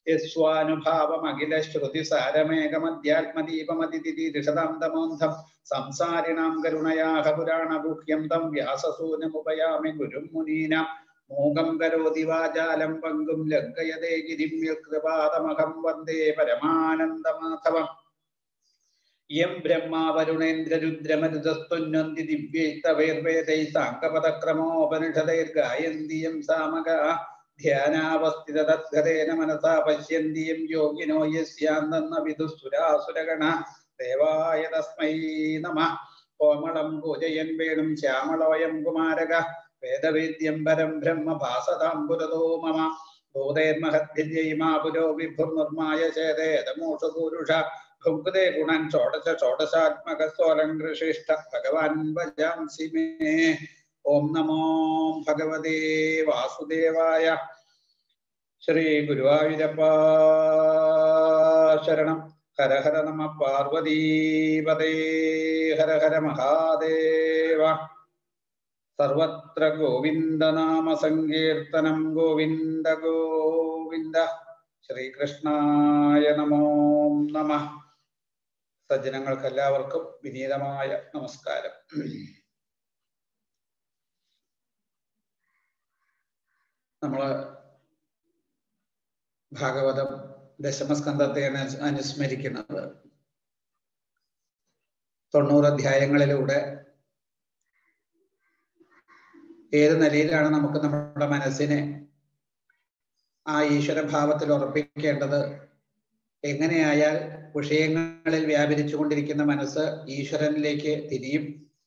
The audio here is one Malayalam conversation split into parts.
യസ്വാനുഭാവമഖില ശ്രുതി സാരമേകമധ്യാത്മദീപമതിരിഷതാന്തമോന്ധം സംസാരിണാം കരുണയാഹ പുരാണഗുഹ്യം തം വ്യാസസൂനമുപയാമി ഗുരും മുനീനാം മൂകം കരോതി വാചാലം പങ്കും ലങ്കയതേ ഗിരിം യൽകൃപാതമഹം വന്ദേ പരമാനന്ദമാധവം യം ബ്രഹ്മാവരുണേന്ദ്രരുദ്രമരുതസ്തുന്വന്തി ദിവ്യൈസ്തവൈർവേദൈ സാങ്കപദക്രമോപനിഷതൈർഗായന്തി യം സാമക ധ്യാനാവസ്ഥിത തദ്ഗതേന മനസാ പശ്യന്തി യം യോഗിനോ യസ്യാന്തന്ന വിദുസുരാസുരഗണ ദേവായ തസ്മൈ നമ കോമളം പൂജയൻ വേണും ശ്യാമളോയം കുമാരക വേദവേദ്യം പരം ബ്രഹ്മ ഭാസതാം പുരതോ മമ ഭൂതേർമഹദ്ഭിര്യൈമാ പുരോ വിഭുർനിർമായ ചേതേതമൂഷ പൂരുഷ ഭുങ്ക്തേ ഗുണൻ ഷോഡശ ഷോഡശാത്മക സ്വലങ്കൃശിഷ്ട ഭഗവാൻ ഭജാംസി മേ ഓം നമോ ഭഗവതേ വാസുദേവായ ശ്രീ ഗുരുവായൂരപ്പ ശരണം ഹര ഹര നമ പാർവതീപതേ ഹര ഹര മഹാദേവ സർവത്ര ഗോവിന്ദനാമ സങ്കീർത്തനം ഗോവിന്ദ ഗോവിന്ദ ശ്രീകൃഷ്ണായ നമോ നമ സജ്ജനങ്ങൾക്ക് എല്ലാവർക്കും വിനീതമായ നമസ്കാരം നമ്മള് ഭാഗവതം ദശമസ്കന്ധത്തെയാണ് അനുസ്മരിക്കുന്നത് തൊണ്ണൂറ് അധ്യായങ്ങളിലൂടെ ഏത് നിലയിലാണ് നമുക്ക് നമ്മുടെ മനസ്സിനെ ആ ഈശ്വരഭാവത്തിൽ ഉറപ്പിക്കേണ്ടത് എങ്ങനെയായാൽ വിഷയങ്ങളിൽ വ്യാപരിച്ചു കൊണ്ടിരിക്കുന്ന മനസ്സ് ഈശ്വരനിലേക്ക് തിരിയും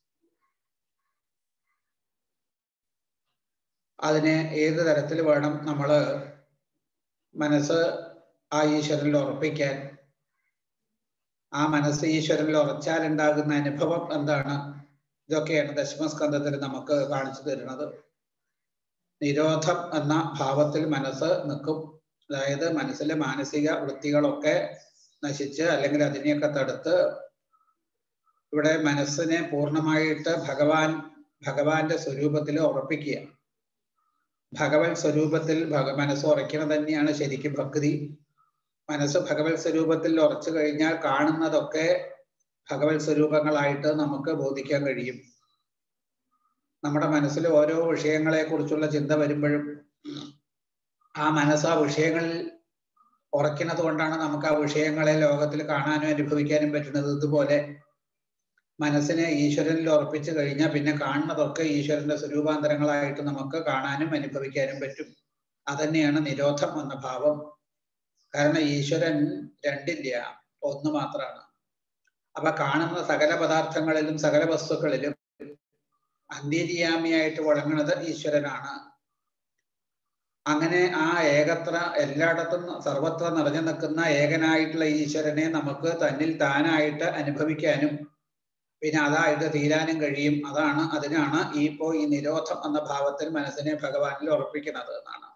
അതിനെ ഏത് തരത്തിൽ വേണം നമ്മൾ മനസ്സ് ആ ഈശ്വരനിൽ ഉറപ്പിക്കാൻ ആ മനസ്സ് ഈശ്വരനിൽ ഉറച്ചാൽ ഉണ്ടാകുന്ന അനുഭവം എന്താണ് ഇതൊക്കെയാണ് ദശമസ്കന്ധത്തിൽ നമുക്ക് കാണിച്ചു തരുന്നത് നിരോധം എന്ന ഭാവത്തിൽ മനസ്സ് നിൽക്കും അതായത് മനസ്സിലെ മാനസിക വൃത്തികളൊക്കെ നശിച്ച് അല്ലെങ്കിൽ അതിനെയൊക്കെ തടുത്ത് ഇവിടെ മനസ്സിനെ പൂർണ്ണമായിട്ട് ഭഗവാൻ ഭഗവാന്റെ സ്വരൂപത്തിൽ ഉറപ്പിക്കുക ഭഗവത് സ്വരൂപത്തിൽ ഭഗ മനസ്സ് ഉറയ്ക്കുന്നത് തന്നെയാണ് ശരിക്കും ഭക്തി മനസ്സ് ഭഗവത് സ്വരൂപത്തിൽ ഉറച്ചു കഴിഞ്ഞാൽ കാണുന്നതൊക്കെ ഭഗവത് സ്വരൂപങ്ങളായിട്ട് നമുക്ക് ബോധിക്കാൻ കഴിയും നമ്മുടെ മനസ്സിൽ ഓരോ വിഷയങ്ങളെ കുറിച്ചുള്ള ചിന്ത വരുമ്പോഴും ആ മനസ്സ് ആ വിഷയങ്ങളിൽ ഉറയ്ക്കുന്നത് കൊണ്ടാണ് നമുക്ക് ആ വിഷയങ്ങളെ ലോകത്തിൽ കാണാനും അനുഭവിക്കാനും പറ്റുന്നത് ഇതുപോലെ മനസ്സിനെ ഈശ്വരനിൽ ഉറപ്പിച്ചു കഴിഞ്ഞാൽ പിന്നെ കാണുന്നതൊക്കെ ഈശ്വരന്റെ സ്വരൂപാന്തരങ്ങളായിട്ട് നമുക്ക് കാണാനും അനുഭവിക്കാനും പറ്റും അതന്നെയാണ് നിരോധം എന്ന ഭാവം കാരണം ഈശ്വരൻ രണ്ടില്ല ഒന്ന് മാത്രമാണ് അപ്പൊ കാണുന്ന സകല പദാർത്ഥങ്ങളിലും സകല വസ്തുക്കളിലും അന്ത്യര്യാമിയായിട്ട് വഴങ്ങുന്നത് ഈശ്വരനാണ് അങ്ങനെ ആ ഏകത്ര എല്ലായിടത്തും സർവത്ര നിറഞ്ഞു നിൽക്കുന്ന ഏകനായിട്ടുള്ള ഈശ്വരനെ നമുക്ക് തന്നിൽ താനായിട്ട് അനുഭവിക്കാനും പിന്നെ അതായിട്ട് തീരാനും കഴിയും അതാണ് അതിനാണ് ഈ ഇപ്പോ ഈ നിരോധം എന്ന ഭാവത്തിൽ മനസ്സിനെ ഭഗവാനിൽ ഉറപ്പിക്കുന്നത് എന്നാണ്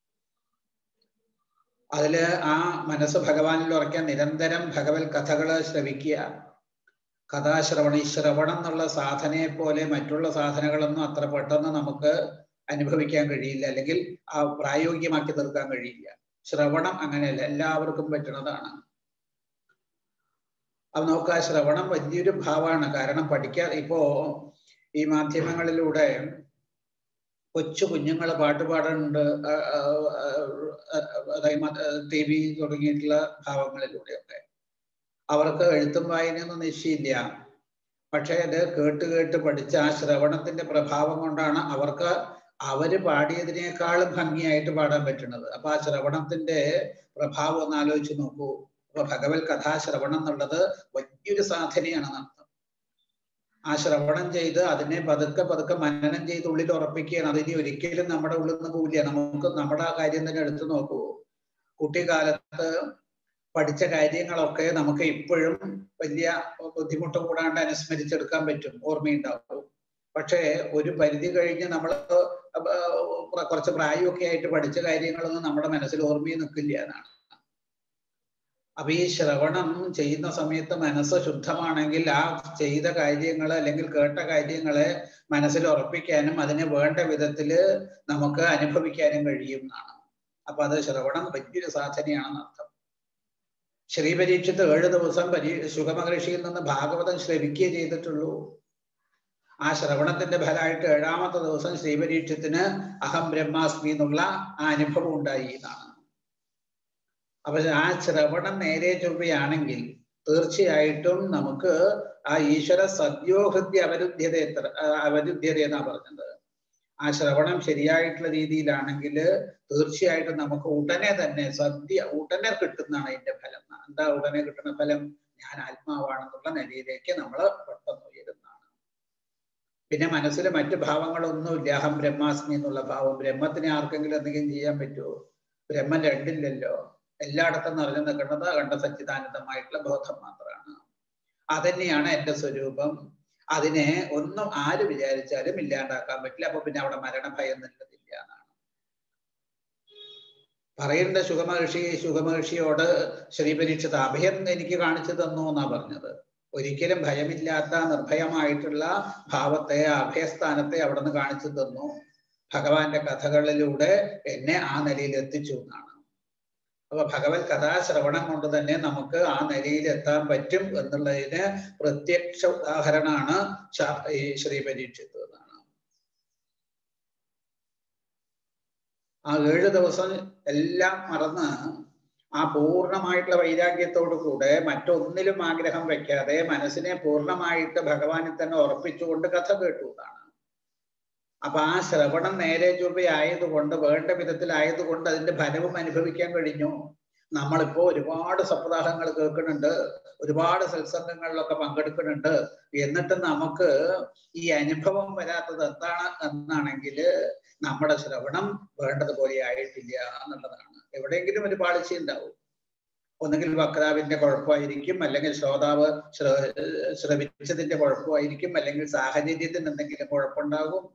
അതില് ആ മനസ്സ് ഭഗവാനിൽ ഉറക്കാൻ നിരന്തരം ഭഗവത് കഥകള് ശ്രവിക്കുക കഥാശ്രവണി ശ്രവണം എന്നുള്ള സാധനയെ പോലെ മറ്റുള്ള സാധനങ്ങളൊന്നും അത്ര പെട്ടെന്ന് നമുക്ക് അനുഭവിക്കാൻ കഴിയില്ല അല്ലെങ്കിൽ ആ പ്രായോഗികമാക്കി തീർക്കാൻ കഴിയില്ല ശ്രവണം അങ്ങനെയല്ല എല്ലാവർക്കും പറ്റുന്നതാണ് അത് നോക്കുക ശ്രവണം വലിയൊരു ഭാവമാണ് കാരണം പഠിക്കാൻ ഇപ്പോ ഈ മാധ്യമങ്ങളിലൂടെ കൊച്ചു കുഞ്ഞുങ്ങൾ പാട്ട് പാടുന്നുണ്ട് ടി വി തുടങ്ങിയിട്ടുള്ള ഭാവങ്ങളിലൂടെയൊക്കെ അവർക്ക് എഴുത്തും വായനയൊന്നും നിശ്ചയില്ല പക്ഷെ അത് കേട്ട് കേട്ട് പഠിച്ച ആ ശ്രവണത്തിന്റെ പ്രഭാവം കൊണ്ടാണ് അവർക്ക് അവര് പാടിയതിനേക്കാളും ഭംഗിയായിട്ട് പാടാൻ പറ്റുന്നത് അപ്പൊ ആ ശ്രവണത്തിന്റെ പ്രഭാവം ഒന്ന് ആലോചിച്ച് നോക്കൂ അപ്പൊ ഭഗവത് കഥാശ്രവണം എന്നുള്ളത് വലിയൊരു സാധനയാണ് നടത്തുന്നത് ആ ശ്രവണം ചെയ്ത് അതിനെ പതുക്കെ പതുക്കെ മനനം ചെയ്ത് ഉള്ളിൽ ഉറപ്പിക്കുകയാണ് അതിനി ഒരിക്കലും നമ്മുടെ ഉള്ളിൽ നിന്ന് പോവില്ല നമുക്ക് നമ്മുടെ കാര്യം തന്നെ എടുത്തു നോക്കൂ കുട്ടിക്കാലത്ത് പഠിച്ച കാര്യങ്ങളൊക്കെ നമുക്ക് ഇപ്പോഴും വലിയ ബുദ്ധിമുട്ട് കൂടാണ്ട് അനുസ്മരിച്ചെടുക്കാൻ പറ്റും ഓർമ്മയുണ്ടാവും പക്ഷേ ഒരു പരിധി കഴിഞ്ഞ് നമ്മൾ കുറച്ച് പ്രായമൊക്കെ ആയിട്ട് പഠിച്ച കാര്യങ്ങളൊന്നും നമ്മുടെ മനസ്സിൽ ഓർമ്മയിൽ നിൽക്കില്ല എന്നാണ് അപ്പൊ ഈ ശ്രവണം ചെയ്യുന്ന സമയത്ത് മനസ്സ് ശുദ്ധമാണെങ്കിൽ ആ ചെയ്ത കാര്യങ്ങൾ അല്ലെങ്കിൽ കേട്ട കാര്യങ്ങളെ മനസ്സിൽ ഉറപ്പിക്കാനും അതിനെ വേണ്ട വിധത്തില് നമുക്ക് അനുഭവിക്കാനും കഴിയും എന്നാണ് അപ്പൊ അത് ശ്രവണം വലിയൊരു സാധനയാണെന്ന് അർത്ഥം ശ്രീപരീക്ഷത്ത് ഏഴ് ദിവസം പരീ സുഖമഹർഷിയിൽ നിന്ന് ഭാഗവതം ശ്രവിക്കുകയേ ചെയ്തിട്ടുള്ളൂ ആ ശ്രവണത്തിന്റെ ഫലമായിട്ട് ഏഴാമത്തെ ദിവസം ശ്രീപരീക്ഷത്തിന് അഹം ബ്രഹ്മാസ്മി എന്നുള്ള ആ അനുഭവം ഉണ്ടായി എന്നാണ് അപ്പൊ ആ ശ്രവണം നേരെ ചൊവ്വയാണെങ്കിൽ തീർച്ചയായിട്ടും നമുക്ക് ആ ഈശ്വര സദ്യോഹൃദ്യ അവരുദ്ധ്യത എത്ര അവരുദ്ധ്യത എന്നാ പറഞ്ഞത് ആ ശ്രവണം ശരിയായിട്ടുള്ള രീതിയിലാണെങ്കിൽ തീർച്ചയായിട്ടും നമുക്ക് ഉടനെ തന്നെ സദ്യ ഉടനെ കിട്ടുന്നതാണ് അതിന്റെ ഫലം എന്താ ഉടനെ കിട്ടുന്ന ഫലം ഞാൻ ആത്മാവാണെന്നുള്ള നിലയിലേക്ക് നമ്മൾ പെട്ടെന്ന് ഉയരുന്നതാണ് പിന്നെ മനസ്സിൽ മറ്റു ഭാവങ്ങളൊന്നുമില്ല അഹം ബ്രഹ്മാസ്മി എന്നുള്ള ഭാവം ബ്രഹ്മത്തിനെ ആർക്കെങ്കിലും എന്തെങ്കിലും ചെയ്യാൻ പറ്റുമോ ബ്രഹ്മം രണ്ടില്ലല്ലോ എല്ലായിടത്തും നിറഞ്ഞു നിൽക്കുന്നത് കണ്ട സച്ചിദാനന്ദമായിട്ടുള്ള ബോധം മാത്രമാണ് അതന്നെയാണ് എന്റെ സ്വരൂപം അതിനെ ഒന്നും ആര് വിചാരിച്ചാലും ഇല്ലാണ്ടാക്കാൻ പറ്റില്ല അപ്പൊ പിന്നെ അവിടെ മരണഭയം നല്ലതില്ല എന്നാണ് പറയുന്ന സുഖമഹർഷി സുഖമഹർഷിയോട് ശ്രീപരീക്ഷിത് അഭയം എനിക്ക് കാണിച്ചു തന്നു എന്നാ പറഞ്ഞത് ഒരിക്കലും ഭയമില്ലാത്ത നിർഭയമായിട്ടുള്ള ഭാവത്തെ അഭയസ്ഥാനത്തെ അവിടെ നിന്ന് കാണിച്ചു തന്നു ഭഗവാന്റെ കഥകളിലൂടെ എന്നെ ആ നിലയിൽ എത്തിച്ചു എന്നാണ് അപ്പൊ ഭഗവത് കഥാശ്രവണം കൊണ്ട് തന്നെ നമുക്ക് ആ നിലയിൽ എത്താൻ പറ്റും എന്നുള്ളതിന് പ്രത്യക്ഷ ഉദാഹരണമാണ് ഈ ശ്രീ പരീക്ഷിത്ത് എന്നാണ് ആ ഏഴ് ദിവസം എല്ലാം മറന്ന് ആ പൂർണ്ണമായിട്ടുള്ള വൈരാഗ്യത്തോടു കൂടെ മറ്റൊന്നിലും ആഗ്രഹം വെക്കാതെ മനസ്സിനെ പൂർണ്ണമായിട്ട് ഭഗവാനിൽ തന്നെ ഉറപ്പിച്ചുകൊണ്ട് കഥ കേട്ടു എന്നാണ് അപ്പൊ ആ ശ്രവണം നേരെ ചൊവ്വയായതുകൊണ്ട് വേണ്ട വിധത്തിലായതുകൊണ്ട് അതിന്റെ ഫലവും അനുഭവിക്കാൻ കഴിഞ്ഞു നമ്മളിപ്പോ ഒരുപാട് സപ്താഹങ്ങൾ കേൾക്കുന്നുണ്ട് ഒരുപാട് സത്സംഗങ്ങളിലൊക്കെ പങ്കെടുക്കുന്നുണ്ട് എന്നിട്ട് നമുക്ക് ഈ അനുഭവം വരാത്തത് എന്താണ് എന്നാണെങ്കിൽ നമ്മുടെ ശ്രവണം വേണ്ടതുപോലെ ആയിട്ടില്ല എന്നുള്ളതാണ് എവിടെയെങ്കിലും ഒരു പാളിച്ച ഉണ്ടാവും ഒന്നുകിൽ വക്താവിന്റെ കുഴപ്പമായിരിക്കും അല്ലെങ്കിൽ ശ്രോതാവ് ശ്രവിച്ചതിന്റെ കുഴപ്പമായിരിക്കും അല്ലെങ്കിൽ സാഹചര്യത്തിന് എന്തെങ്കിലും കുഴപ്പമുണ്ടാകും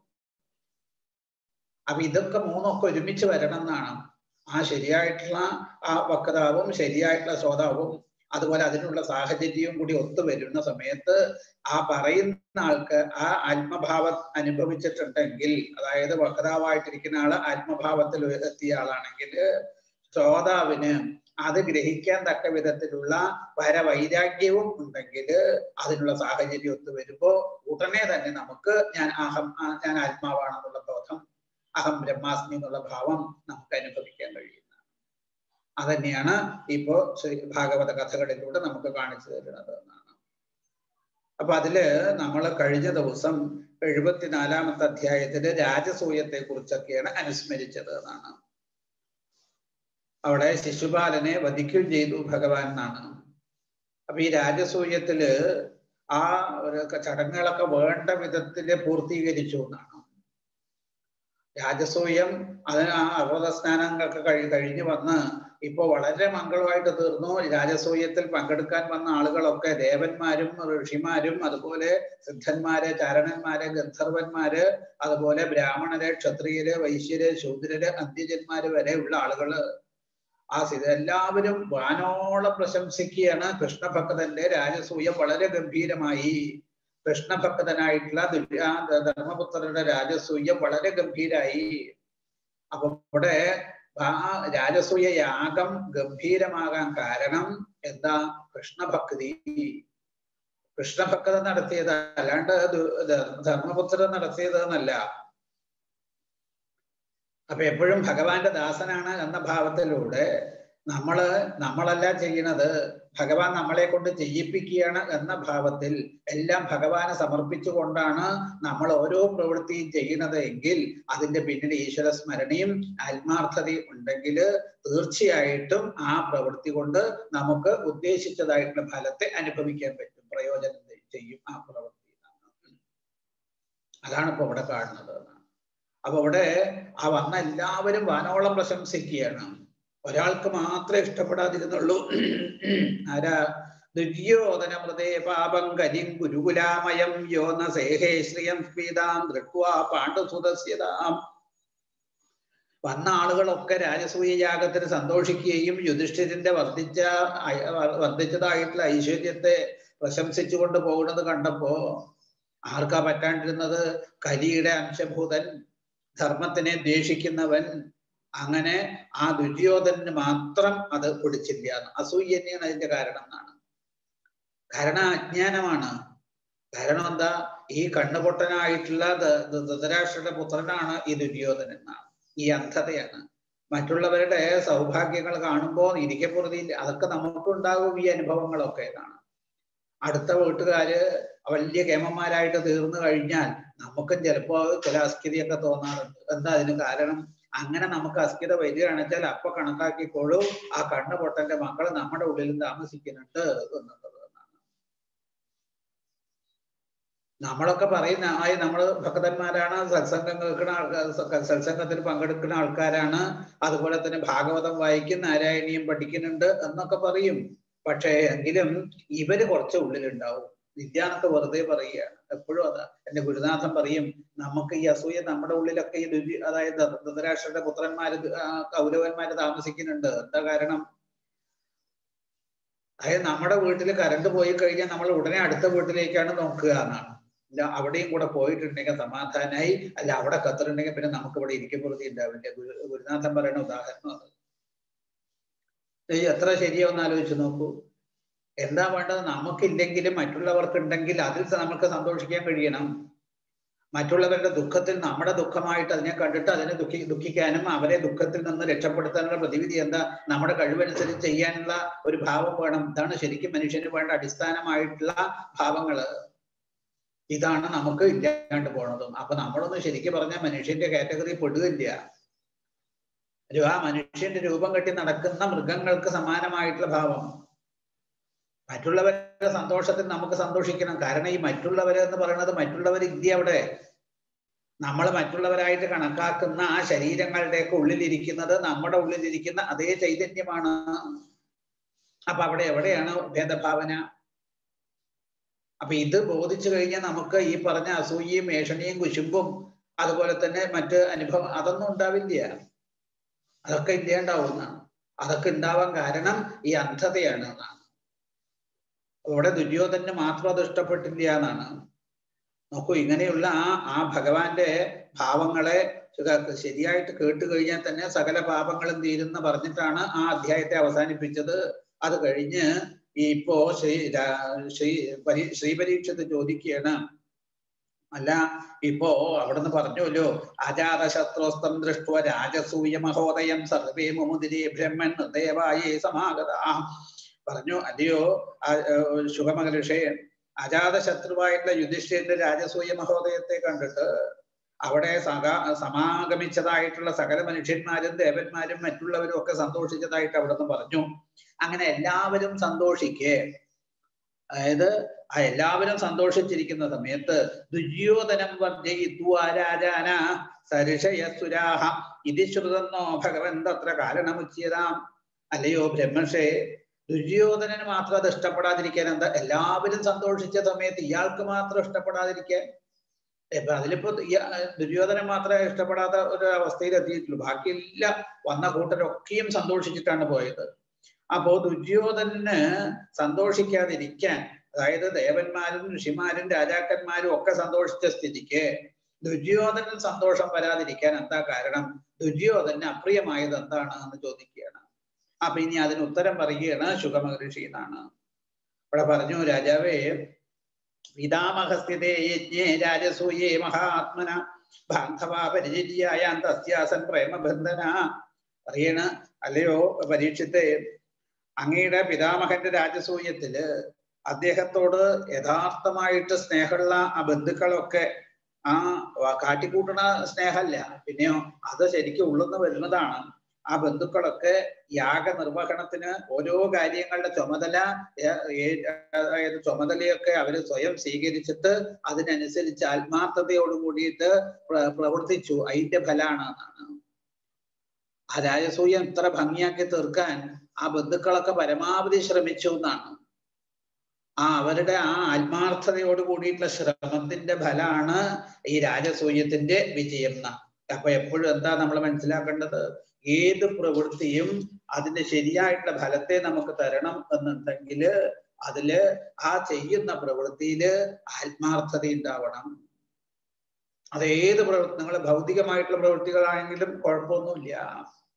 അപ്പൊ ഇതൊക്കെ മൂന്നൊക്കെ ഒരുമിച്ച് വരണം എന്നാണ് ആ ശരിയായിട്ടുള്ള ആ വക്താവും ശരിയായിട്ടുള്ള ശ്രോതാവും അതുപോലെ അതിനുള്ള സാഹചര്യവും കൂടി ഒത്തു വരുന്ന സമയത്ത് ആ പറയുന്ന ആൾക്ക് ആ ആത്മഭാവം അനുഭവിച്ചിട്ടുണ്ടെങ്കിൽ അതായത് വക്താവായിട്ടിരിക്കുന്ന ആള് ആത്മഭാവത്തിൽ എത്തിയ ആളാണെങ്കിൽ ശ്രോതാവിന് അത് ഗ്രഹിക്കാൻ തക്ക വിധത്തിലുള്ള പരവൈരാഗ്യവും ഉണ്ടെങ്കിൽ അതിനുള്ള സാഹചര്യം ഒത്തു വരുമ്പോ ഉടനെ തന്നെ നമുക്ക് ഞാൻ അഹം ഞാൻ ആത്മാവാണെന്നുള്ള ബോധം അഹം ബ്രഹ്മാസ്മി എന്നുള്ള ഭാവം നമുക്ക് അനുഭവിക്കാൻ കഴിയുന്നത് അതന്നെയാണ് ഇപ്പോ ശ്രീ ഭാഗവത കഥകളിലൂടെ നമുക്ക് കാണിച്ചു തരുന്നത് എന്നാണ് അപ്പൊ അതില് നമ്മൾ കഴിഞ്ഞ ദിവസം എഴുപത്തിനാലാമത്തെ അധ്യായത്തില് രാജസൂയത്തെ കുറിച്ചൊക്കെയാണ് അനുസ്മരിച്ചത് എന്നാണ് അവിടെ ശിശുപാലനെ വധിക്കുകയും ചെയ്തു ഭഗവാൻ എന്നാണ് അപ്പൊ ഈ രാജസൂയത്തില് ആ ഒരു ചടങ്ങുകളൊക്കെ വേണ്ട വിധത്തില് പൂർത്തീകരിച്ചു എന്നാണ് രാജസൂയം അതിന് ആ അർവത സ്നാനങ്ങളൊക്കെ കഴി കഴിഞ്ഞു വന്ന് ഇപ്പൊ വളരെ മംഗളമായിട്ട് തീർന്നു രാജസൂയത്തിൽ പങ്കെടുക്കാൻ വന്ന ആളുകളൊക്കെ ദേവന്മാരും ഋഷിമാരും അതുപോലെ സിദ്ധന്മാര് ചാരണന്മാര് ഗന്ധർവന്മാര് അതുപോലെ ബ്രാഹ്മണര് ക്ഷത്രിയര് വൈശ്യര് ശൂദ്രര് അന്ത്യജന്മാര് വരെ ഉള്ള ആളുകള് ആ സ്ഥിതി എല്ലാവരും വാനോളം പ്രശംസിക്കുകയാണ് കൃഷ്ണഭക്തന്റെ രാജസൂയം വളരെ ഗംഭീരമായി കൃഷ്ണഭക്തനായിട്ടുള്ള ദുര്യാ ധർമ്മപുത്രരുടെ രാജസൂയം വളരെ ഗംഭീരായി അപ്പൊ ഇവിടെ ആ രാജസൂയ യാഗം ഗംഭീരമാകാൻ കാരണം എന്താ കൃഷ്ണഭക്തി കൃഷ്ണഭക്തത നടത്തിയത് അല്ലാണ്ട് ധർമ്മപുത്രൻ നടത്തിയത് എന്നല്ല അപ്പൊ എപ്പോഴും ഭഗവാന്റെ ദാസനാണ് എന്ന ഭാവത്തിലൂടെ നമ്മള് നമ്മളല്ല ചെയ്യണത് ഭഗവാൻ നമ്മളെ കൊണ്ട് ചെയ്യിപ്പിക്കുകയാണ് എന്ന ഭാവത്തിൽ എല്ലാം ഭഗവാനെ സമർപ്പിച്ചുകൊണ്ടാണ് നമ്മൾ ഓരോ പ്രവൃത്തിയും ചെയ്യുന്നത് എങ്കിൽ അതിന്റെ പിന്നിൽ ഈശ്വര സ്മരണയും ആത്മാർത്ഥതയും ഉണ്ടെങ്കിൽ തീർച്ചയായിട്ടും ആ പ്രവൃത്തി കൊണ്ട് നമുക്ക് ഉദ്ദേശിച്ചതായിട്ടുള്ള ഫലത്തെ അനുഭവിക്കാൻ പറ്റും പ്രയോജനം ചെയ്യും ആ പ്രവൃത്തി അതാണ് ഇപ്പൊ ഇവിടെ കാണുന്നത് അപ്പൊ ഇവിടെ ആ വന്ന എല്ലാവരും വാനോളം പ്രശംസിക്കുകയാണ് ഒരാൾക്ക് മാത്രമേ ഇഷ്ടപ്പെടാതിരുന്നുള്ളൂ ആരാ ദുര്യോധന മൃതേ പാപം കരിം ഗുരുകുലാമയം യോന സേഹേ ശ്രിയം സ്ഫീതാം ദൃക്വാ പാണ്ഡുസുതസ്യതാം വന്ന ആളുകളൊക്കെ രാജസൂയ യാഗത്തിന് സന്തോഷിക്കുകയും യുധിഷ്ഠിരന്റെ വർദ്ധിച്ച വർദ്ധിച്ചതായിട്ടുള്ള ഐശ്വര്യത്തെ പ്രശംസിച്ചുകൊണ്ട് പോകുന്നത് കണ്ടപ്പോ ആർക്കാ പറ്റാണ്ടിരുന്നത് കരിയുടെ അംശഭൂതൻ ധർമ്മത്തിനെ ദ്വേഷിക്കുന്നവൻ അങ്ങനെ ആ ദുര്യോധനന് മാത്രം അത് പിടിച്ചില്ല എന്ന് അസൂയ തന്നെയാണ് അതിന്റെ കാരണം എന്നാണ് കാരണം അജ്ഞാനമാണ് കാരണം എന്താ ഈ കണ്ണുപൊട്ടനായിട്ടുള്ള ധൃതരാഷ്ട്രയുടെ പുത്രനാണ് ഈ ദുര്യോധനൻ എന്നാണ് ഈ അന്ധതയാണ് മറ്റുള്ളവരുടെ സൗഭാഗ്യങ്ങൾ കാണുമ്പോൾ ഇരിക്കപ്പുറതിയില്ല അതൊക്കെ നമുക്കുണ്ടാകും ഈ അനുഭവങ്ങളൊക്കെ എന്നാണ് അടുത്ത വീട്ടുകാര് വലിയ കേമന്മാരായിട്ട് തീർന്നു കഴിഞ്ഞാൽ നമുക്കും ചിലപ്പോ ചില അസ്ഥിതിയൊക്കെ തോന്നാറുണ്ട് എന്താ അതിന് കാരണം അങ്ങനെ നമുക്ക് അസ്ഥിത വരികയാണെന്ന് വെച്ചാൽ അപ്പൊ കണക്കാക്കിക്കോളൂ ആ കണ്ണു പൊട്ടന്റെ മക്കൾ നമ്മുടെ ഉള്ളിൽ താമസിക്കുന്നുണ്ട് എന്നുള്ളത് എന്നാണ് നമ്മളൊക്കെ പറയുന്ന ആയി നമ്മൾ ഭക്തന്മാരാണ് സത്സംഗം കേൾക്കുന്ന ആൾക്കാർ സത്സംഗത്തിൽ പങ്കെടുക്കുന്ന ആൾക്കാരാണ് അതുപോലെ തന്നെ ഭാഗവതം വായിക്കും നാരായണീയം പഠിക്കുന്നുണ്ട് എന്നൊക്കെ പറയും പക്ഷേ എങ്കിലും ഇവര് കുറച്ച് ഉള്ളിലുണ്ടാവും നിത്യാനന്ദ വെറുതെ പറയുകയാണ് എപ്പോഴും അതാ എന്റെ ഗുരുനാഥൻ പറയും നമുക്ക് ഈ അസൂയ നമ്മുടെ ഉള്ളിലൊക്കെ ഈ ദുര്യ അതായത് ധൃതരാഷ്ട്രന്റെ പുത്രന്മാര് കൗരവന്മാര് താമസിക്കുന്നുണ്ട് എന്താ കാരണം അതായത് നമ്മുടെ വീട്ടിൽ കറണ്ട് പോയി കഴിഞ്ഞാൽ നമ്മൾ ഉടനെ അടുത്ത വീട്ടിലേക്കാണ് നോക്കുക എന്നാണ് ഇല്ല അവിടെയും കൂടെ പോയിട്ടുണ്ടെങ്കിൽ സമാധാനമായി അല്ല അവിടെ കത്തിട്ടുണ്ടെങ്കിൽ പിന്നെ നമുക്ക് ഇവിടെ ഇരിക്കപ്പുറത്തി ഉണ്ടാവില്ല ഗുരു ഗുരുനാഥൻ പറയുന്ന ഉദാഹരണം അത് ഈ എത്ര ശരിയാവെന്ന് ആലോചിച്ച് നോക്കൂ എന്താ വേണ്ടത് നമുക്കില്ലെങ്കിലും മറ്റുള്ളവർക്ക് ഉണ്ടെങ്കിൽ അതിൽ നമുക്ക് സന്തോഷിക്കാൻ കഴിയണം മറ്റുള്ളവരുടെ ദുഃഖത്തിൽ നമ്മുടെ ദുഃഖമായിട്ട് അതിനെ കണ്ടിട്ട് അതിനെ ദുഃഖി ദുഃഖിക്കാനും അവരെ ദുഃഖത്തിൽ നിന്ന് രക്ഷപ്പെടുത്താനുള്ള പ്രതിവിധി എന്താ നമ്മുടെ കഴിവനുസരിച്ച് ചെയ്യാനുള്ള ഒരു ഭാവം വേണം ഇതാണ് ശരിക്കും മനുഷ്യന് വേണ്ട അടിസ്ഥാനമായിട്ടുള്ള ഭാവങ്ങള് ഇതാണ് നമുക്ക് ഇല്ലാണ്ട് പോണതും അപ്പൊ നമ്മളൊന്ന് ശരിക്കും പറഞ്ഞാൽ മനുഷ്യന്റെ കാറ്റഗറി പെടുകയില്ല ഒരു ആ മനുഷ്യന്റെ രൂപം കെട്ടി നടക്കുന്ന മൃഗങ്ങൾക്ക് സമാനമായിട്ടുള്ള ഭാവം മറ്റുള്ളവരുടെ സന്തോഷത്തിൽ നമുക്ക് സന്തോഷിക്കണം കാരണം ഈ മറ്റുള്ളവര് എന്ന് പറയുന്നത് മറ്റുള്ളവരില്ല അവിടെ നമ്മൾ മറ്റുള്ളവരായിട്ട് കണക്കാക്കുന്ന ആ ശരീരങ്ങളുടെയൊക്കെ ഉള്ളിലിരിക്കുന്നത് നമ്മുടെ ഉള്ളിലിരിക്കുന്ന അതേ ചൈതന്യമാണ് അപ്പൊ അവിടെ എവിടെയാണ് ഭേദഭാവന അപ്പൊ ഇത് ബോധിച്ചു കഴിഞ്ഞാൽ നമുക്ക് ഈ പറഞ്ഞ അസൂയയും ഏഷണിയും കുശുമ്പും അതുപോലെ തന്നെ മറ്റ് അനുഭവം അതൊന്നും ഉണ്ടാവില്ല അതൊക്കെ ഇല്ലാണ്ടാവുന്നതാണ് അതൊക്കെ ഉണ്ടാവാൻ കാരണം ഈ അന്ധതയാണ് എന്നാണ് അവിടെ ദുര്യോധന് മാത്രം അത് ഇഷ്ടപ്പെട്ടില്ല എന്നാണ് നോക്കൂ ഇങ്ങനെയുള്ള ആ ആ ഭഗവാന്റെ ഭാവങ്ങളെ ശരിയായിട്ട് കേട്ട് കഴിഞ്ഞാൽ തന്നെ സകല പാപങ്ങളും തീരുന്ന പറഞ്ഞിട്ടാണ് ആ അധ്യായത്തെ അവസാനിപ്പിച്ചത് അത് കഴിഞ്ഞ് ഇപ്പോ ശ്രീ ശ്രീ പരീ ശ്രീപരീക്ഷത്ത് ചോദിക്കുകയാണ് അല്ല ഇപ്പോ അവിടുന്ന് പറഞ്ഞല്ലോ അജാതശത്രുസ്തം ദൃഷ്ട രാജസൂയ മഹോദയം സർവേ മുമുദിരേ ബ്രഹ്മൻ ദേവായേ സമാഗത പറഞ്ഞു അല്ലയോ ശുഭമഹർഷേ അജാതശത്രുവായിട്ടുള്ള യുധിഷ്ഠിരന്റെ രാജസൂയ മഹോദയത്തെ കണ്ടിട്ട് അവിടെ സകാ സമാഗമിച്ചതായിട്ടുള്ള സകല മനുഷ്യന്മാരും ദേവന്മാരും മറ്റുള്ളവരും ഒക്കെ സന്തോഷിച്ചതായിട്ട് അവിടുന്ന് പറഞ്ഞു അങ്ങനെ എല്ലാവരും സന്തോഷിക്കേ അതായത് ആ എല്ലാവരും സന്തോഷിച്ചിരിക്കുന്ന സമയത്ത് ദുര്യോധനം വർദ്ധയിത്വാരാജാന സരിഷയസുരാഹ ഇതി ശ്രുതന്നോ ഭഗവൻ തത്ര കാരണമുച്ചിയതാം അല്ലയോ ബ്രഹ്മഷേ ദുര്യോധനന് മാത്രം അത് ഇഷ്ടപ്പെടാതിരിക്കാൻ എന്താ എല്ലാവരും സന്തോഷിച്ച സമയത്ത് ഇയാൾക്ക് മാത്രം ഇഷ്ടപ്പെടാതിരിക്കാൻ ഇപ്പൊ അതിലിപ്പോ ദുര്യോധനൻ മാത്രമേ ഇഷ്ടപ്പെടാത്ത ഒരു അവസ്ഥയിൽ എത്തിയിട്ടുള്ളൂ ബാക്കിയെല്ലാം വന്ന കൂട്ടരൊക്കെയും സന്തോഷിച്ചിട്ടാണ് പോയത് അപ്പോ ദുര്യോധനന് സന്തോഷിക്കാതിരിക്കാൻ അതായത് ദേവന്മാരും ഋഷിമാരും രാജാക്കന്മാരും ഒക്കെ സന്തോഷിച്ച സ്ഥിതിക്ക് ദുര്യോധനൻ സന്തോഷം വരാതിരിക്കാൻ എന്താ കാരണം ദുര്യോധനന് അപ്രിയമായത് എന്താണ് എന്ന് ചോദിക്കുകയാണ് അപ്പൊ ഇനി അതിന് ഉത്തരം പറയുകയാണ് ശുഖമഹർഷി എന്നാണ് ഇവിടെ പറഞ്ഞു രാജാവേ പിതാമഹസ്ഥിതേ യജ്ഞേ രാജസൂയേ മഹാത്മന ബാന്ധവാ പരിചര്യായാൻ തസ്യാസൻ പ്രേമബന്ധന പറയണ അല്ലയോ പരീക്ഷത്തെ അങ്ങയുടെ പിതാമഹന്റെ രാജസൂയത്തില് അദ്ദേഹത്തോട് യഥാർത്ഥമായിട്ട് സ്നേഹമുള്ള ആ ബന്ധുക്കളൊക്കെ ആ കാട്ടിക്കൂട്ടണ സ്നേഹമല്ല പിന്നെയോ അത് ശരിക്കും ഉള്ളുന്ന് വരുന്നതാണ് ആ ബന്ധുക്കളൊക്കെ യാഗ നിർവഹണത്തിന് ഓരോ കാര്യങ്ങളുടെ ചുമതല അതായത് ചുമതലയൊക്കെ അവര് സ്വയം സ്വീകരിച്ചിട്ട് അതിനനുസരിച്ച് ആത്മാർത്ഥതയോട് കൂടിയിട്ട് പ്രവർത്തിച്ചു അതിന്റെ ഫലാണ് എന്നാണ് ആ രാജസൂയം ഇത്ര ഭംഗിയാക്കി തീർക്കാൻ ആ ബന്ധുക്കളൊക്കെ പരമാവധി ശ്രമിച്ചു എന്നാണ് ആ അവരുടെ ആ ആത്മാർത്ഥതയോട് കൂടിയിട്ടുള്ള ശ്രമത്തിന്റെ ഫലാണ് ഈ രാജസൂയത്തിന്റെ വിജയം എന്നാ അപ്പൊ എപ്പോഴും എന്താ നമ്മൾ മനസ്സിലാക്കേണ്ടത് ഏത് പ്രവൃത്തിയും അതിന്റെ ശരിയായിട്ടുള്ള ഫലത്തെ നമുക്ക് തരണം എന്നുണ്ടെങ്കിൽ അതില് ആ ചെയ്യുന്ന പ്രവൃത്തിയില് ആത്മാർത്ഥത ഉണ്ടാവണം അത് ഏത് പ്രവൃത്തി നിങ്ങൾ ഭൗതികമായിട്ടുള്ള പ്രവൃത്തികളാണെങ്കിലും കുഴപ്പമൊന്നുമില്ല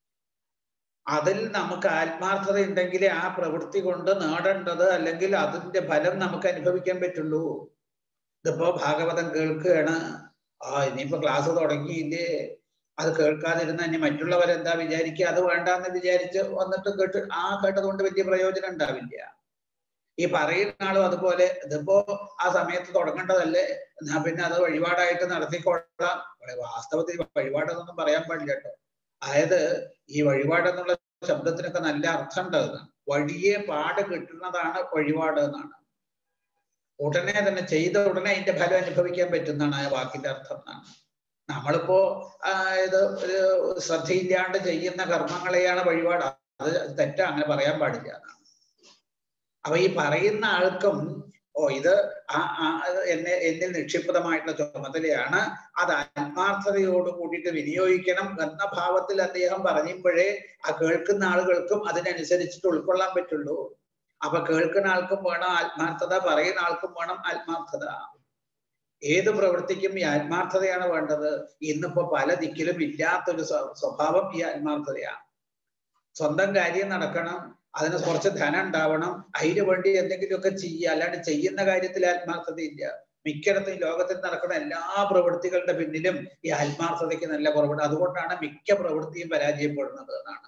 അതിൽ നമുക്ക് ആത്മാർത്ഥത ഉണ്ടെങ്കിൽ ആ പ്രവൃത്തി കൊണ്ട് നേടേണ്ടത് അല്ലെങ്കിൽ അതിന്റെ ഫലം നമുക്ക് അനുഭവിക്കാൻ പറ്റുള്ളൂ ഇതിപ്പോ ഭാഗവതം കേൾക്കുകയാണ് ആ ഇനിയിപ്പോ ക്ലാസ് തുടങ്ങിയില്ലേ അത് കേൾക്കാതിരുന്ന ഇനി മറ്റുള്ളവരെന്താ വിചാരിക്കുക അത് വേണ്ടാന്ന് വിചാരിച്ച് വന്നിട്ട് കേട്ട് ആ കേട്ടതുകൊണ്ട് വലിയ പ്രയോജനം ഉണ്ടാവില്ല ഈ പറയുന്ന ആളും അതുപോലെ ഇതിപ്പോ ആ സമയത്ത് തുടങ്ങേണ്ടതല്ലേ എന്നാ പിന്നെ അത് വഴിപാടായിട്ട് നടത്തിക്കൊള്ളാം വാസ്തവത്തിൽ വഴിപാടെന്നൊന്നും പറയാൻ പാടില്ല കേട്ടോ അതായത് ഈ വഴിപാട് എന്നുള്ള ശബ്ദത്തിനൊക്കെ നല്ല അർത്ഥം ഉണ്ട് വഴിയെ പാട് കിട്ടുന്നതാണ് വഴിപാട് എന്നാണ് ഉടനെ തന്നെ ചെയ്ത ഉടനെ അതിന്റെ ഫലം അനുഭവിക്കാൻ പറ്റുന്നതാണ് ആ വാക്കിന്റെ അർത്ഥം എന്നാണ് നമ്മളിപ്പോ ഇത് ഒരു ശ്രദ്ധയില്ലാണ്ട് ചെയ്യുന്ന കർമ്മങ്ങളെയാണ് വഴിപാട് അത് തെറ്റാ അങ്ങനെ പറയാൻ പാടില്ല എന്നാണ് അപ്പൊ ഈ പറയുന്ന ആൾക്കും ഓ ഇത് ആ എന്നെ എന്നിൽ നിക്ഷിപ്തമായിട്ടുള്ള ചുമതലയാണ് അത് ആത്മാർത്ഥതയോട് കൂടിയിട്ട് വിനിയോഗിക്കണം എന്ന ഭാവത്തിൽ അദ്ദേഹം പറയുമ്പോഴേ ആ കേൾക്കുന്ന ആളുകൾക്കും അതിനനുസരിച്ചിട്ട് ഉൾക്കൊള്ളാൻ പറ്റുള്ളൂ അപ്പൊ കേൾക്കുന്ന ആൾക്കും വേണം ആത്മാർത്ഥത പറയുന്ന ആൾക്കും വേണം ആത്മാർത്ഥത ഏത് പ്രവൃത്തിക്കും ഈ ആത്മാർത്ഥതയാണ് വേണ്ടത് ഇന്നിപ്പോ പല ദിക്കിലും ഇല്ലാത്തൊരു സ്വഭാവം ഈ ആത്മാർത്ഥതയാണ് സ്വന്തം കാര്യം നടക്കണം അതിന് കുറച്ച് ധനം ഉണ്ടാവണം അതിനു വേണ്ടി എന്തെങ്കിലുമൊക്കെ ചെയ്യുക അല്ലാണ്ട് ചെയ്യുന്ന കാര്യത്തിൽ ആത്മാർത്ഥതയില്ല മിക്കയിടത്തും ലോകത്തിൽ നടക്കുന്ന എല്ലാ പ്രവൃത്തികളുടെ പിന്നിലും ഈ ആത്മാർത്ഥതയ്ക്ക് നല്ല കുറവുണ്ട് അതുകൊണ്ടാണ് മിക്ക പ്രവൃത്തിയും പരാജയപ്പെടുന്നത് എന്നാണ്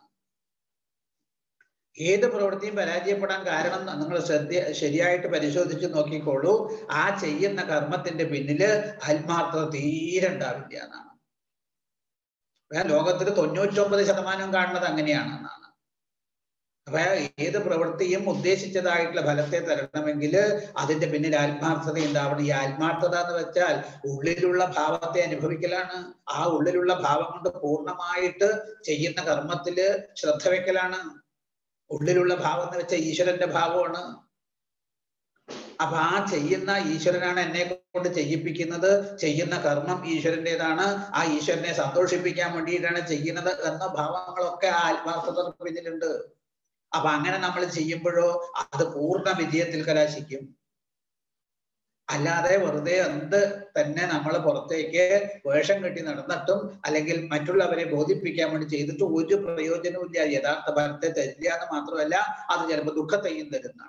ഏത് പ്രവൃത്തിയും പരാജയപ്പെടാൻ കാരണം നിങ്ങൾ ശ്രദ്ധ ശരിയായിട്ട് പരിശോധിച്ച് നോക്കിക്കോളൂ ആ ചെയ്യുന്ന കർമ്മത്തിന്റെ പിന്നില് ആത്മാർത്ഥത തീരെ ഉണ്ടാവില്ല എന്നാണ് ലോകത്തിൽ തൊണ്ണൂറ്റൊമ്പത് ശതമാനം കാണുന്നത് അങ്ങനെയാണ് എന്നാണ് അപ്പൊ ഏത് പ്രവൃത്തിയും ഉദ്ദേശിച്ചതായിട്ടുള്ള ഫലത്തെ തരണമെങ്കിൽ അതിന്റെ പിന്നിൽ ആത്മാർത്ഥത ഉണ്ടാവണം ഈ ആത്മാർത്ഥത എന്ന് വെച്ചാൽ ഉള്ളിലുള്ള ഭാവത്തെ അനുഭവിക്കലാണ് ആ ഉള്ളിലുള്ള ഭാവം കൊണ്ട് പൂർണ്ണമായിട്ട് ചെയ്യുന്ന കർമ്മത്തില് ശ്രദ്ധ വെക്കലാണ് ഉള്ളിലുള്ള ഭാവം എന്ന് വെച്ചാൽ ഈശ്വരന്റെ ഭാവമാണ് അപ്പൊ ആ ചെയ്യുന്ന ഈശ്വരനാണ് എന്നെ കൊണ്ട് ചെയ്യിപ്പിക്കുന്നത് ചെയ്യുന്ന കർമ്മം ഈശ്വരൻ്റെതാണ് ആ ഈശ്വരനെ സന്തോഷിപ്പിക്കാൻ വേണ്ടിയിട്ടാണ് ചെയ്യുന്നത് എന്ന ഭാവങ്ങളൊക്കെ ആ ആത്മാർത്ഥത പിന്നിലുണ്ട് അപ്പൊ അങ്ങനെ നമ്മൾ ചെയ്യുമ്പോഴോ അത് പൂർണ്ണ വിജയത്തിൽ കലാശിക്കും അല്ലാതെ വെറുതെ എന്ത് തന്നെ നമ്മൾ പുറത്തേക്ക് വേഷം കെട്ടി നടന്നിട്ടും അല്ലെങ്കിൽ മറ്റുള്ളവരെ ബോധിപ്പിക്കാൻ വേണ്ടി ചെയ്തിട്ട് ഒരു പ്രയോജനവും ഇല്ല യഥാർത്ഥ ഫലത്തെ തരില്ല എന്ന് മാത്രമല്ല അത് ചിലപ്പോൾ ദുഃഖത്തെയും തരുന്നതാണ്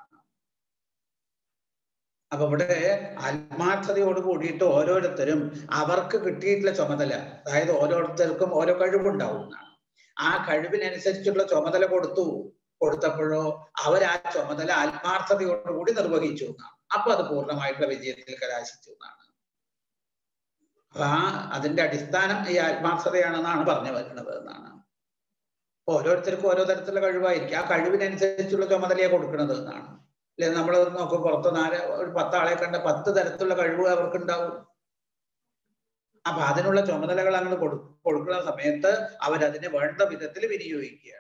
അപ്പൊ ഇവിടെ ആത്മാർത്ഥതയോട് കൂടിയിട്ട് ഓരോരുത്തരും അവർക്ക് കിട്ടിയിട്ടുള്ള ചുമതല അതായത് ഓരോരുത്തർക്കും ഓരോ കഴിവുണ്ടാവും എന്നാണ് ആ കഴിവിനനുസരിച്ചുള്ള ചുമതല കൊടുത്തു കൊടുത്തപ്പോഴോ അവർ ആ ചുമതല ആത്മാർത്ഥതയോടുകൂടി നിർവഹിച്ചു എന്നാണ് അപ്പൊ അത് പൂർണ്ണമായിട്ടുള്ള വിജയത്തിൽ കലാശിച്ചു എന്നാണ് അപ്പൊ ആ അതിന്റെ അടിസ്ഥാനം ഈ ആത്മാർത്ഥതയാണെന്നാണ് പറഞ്ഞു വരുന്നത് എന്നാണ് ഓരോരുത്തർക്കും ഓരോ തരത്തിലുള്ള കഴിവായിരിക്കും ആ കഴിവിനനുസരിച്ചുള്ള ചുമതലയെ കൊടുക്കുന്നത് എന്നാണ് അല്ലെ നമ്മൾ നോക്കും പുറത്ത് നാല് ഒരു പത്താളെ കണ്ട പത്ത് തരത്തിലുള്ള കഴിവ് അവർക്ക് ഉണ്ടാവും അപ്പൊ അതിനുള്ള ചുമതലകൾ അങ്ങോട്ട് കൊടു കൊടുക്കുന്ന സമയത്ത് അവരതിനെ വേണ്ട വിധത്തിൽ വിനിയോഗിക്കുകയാണ്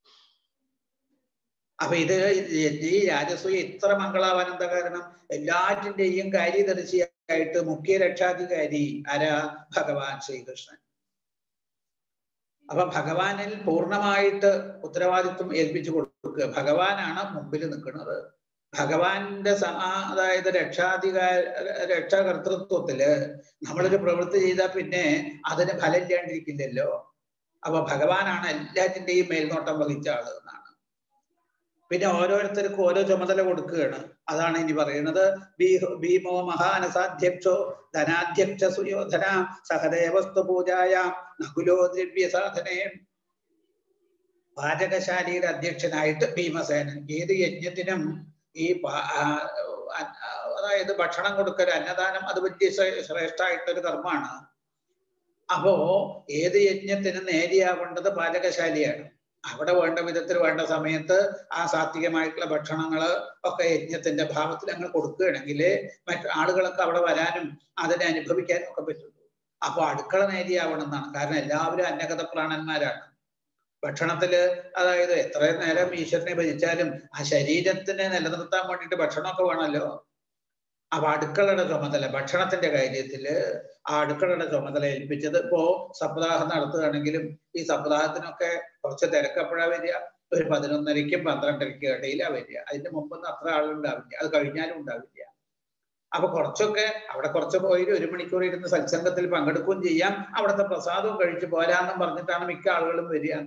അപ്പൊ ഇത് ഈ രാജസൂയ ഇത്ര മംഗളാവാൻ എന്താ കാരണം എല്ലാറ്റിന്റെയും കാര്യദർശിയായിട്ട് മുഖ്യ രക്ഷാധികാരി ആരാ ഭഗവാൻ ശ്രീകൃഷ്ണൻ അപ്പൊ ഭഗവാനിൽ പൂർണ്ണമായിട്ട് ഉത്തരവാദിത്വം ഏൽപ്പിച്ചു കൊടുക്കുക ഭഗവാനാണ് മുമ്പിൽ നിൽക്കുന്നത് ഭഗവാന്റെ അതായത് രക്ഷാധികാര രക്ഷാകർത്തൃത്വത്തില് നമ്മളൊരു പ്രവൃത്തി ചെയ്താൽ പിന്നെ അതിന് ഫലം ഇല്ലാണ്ടിരിക്കില്ലല്ലോ അപ്പൊ ഭഗവാനാണ് എല്ലാറ്റിന്റെയും മേൽനോട്ടം വഹിച്ച ആള് എന്നാണ് പിന്നെ ഓരോരുത്തർക്കും ഓരോ ചുമതല കൊടുക്കുകയാണ് അതാണ് ഇനി പറയുന്നത് ഭീമോ മഹാനസാധ്യക്ഷോ ധനാധ്യക്ഷ സുയോധന സഹദേവസ്തു പൂജായ നകുലോ ദ്രവ്യ സാധനേ പാചകശാലയുടെ അധ്യക്ഷനായിട്ട് ഭീമസേനൻ ഏത് യജ്ഞത്തിനും ഈ അതായത് ഭക്ഷണം കൊടുക്കൽ അന്നദാനം അത് വലിയ ശ്രേഷ്ഠമായിട്ടൊരു കർമ്മമാണ് അപ്പോ ഏത് യജ്ഞത്തിനും നേരിയാവേണ്ടത് പാചകശാലയാണ് അവിടെ വേണ്ട വിധത്തിൽ വേണ്ട സമയത്ത് ആ സാത്വികമായിട്ടുള്ള ഭക്ഷണങ്ങള് ഒക്കെ യജ്ഞത്തിന്റെ ഭാവത്തിൽ അങ്ങ് കൊടുക്കുകയാണെങ്കിൽ മറ്റു ആളുകളൊക്കെ അവിടെ വരാനും അതിനെ അനുഭവിക്കാനും ഒക്കെ പറ്റുള്ളൂ അപ്പൊ അടുക്കള നേരിയാവണം എന്നാണ് കാരണം എല്ലാവരും അന്നഗത പ്രാണന്മാരാണ് ഭക്ഷണത്തില് അതായത് എത്ര നേരം ഈശ്വരനെ ഭജിച്ചാലും ആ ശരീരത്തിനെ നിലനിർത്താൻ വേണ്ടിയിട്ട് ഭക്ഷണമൊക്കെ വേണമല്ലോ അപ്പൊ അടുക്കളയുടെ ചുമതല ഭക്ഷണത്തിന്റെ കാര്യത്തില് ആ അടുക്കളയുടെ ചുമതല ഏൽപ്പിച്ചത് ഇപ്പോ സപ്താഹം നടത്തുകയാണെങ്കിലും ഈ സപ്താഹത്തിനൊക്കെ കുറച്ച് തിരക്കപ്പോഴാ വരിക ഒരു പതിനൊന്നരയ്ക്കും പന്ത്രണ്ടരയ്ക്കും ഇടയിലാ വരിക അതിന്റെ മുമ്പൊന്നും അത്ര ആളുണ്ടാവില്ല അത് കഴിഞ്ഞാലും ഉണ്ടാവില്ല അപ്പൊ കുറച്ചൊക്കെ അവിടെ കുറച്ച് പോയി ഒരു മണിക്കൂർ ഇരുന്ന് സത്സംഗത്തിൽ പങ്കെടുക്കുകയും ചെയ്യാം അവിടുത്തെ പ്രസാദവും കഴിച്ചു പോരാന്നും പറഞ്ഞിട്ടാണ് മിക്ക ആളുകളും വരിക എന്നാണ്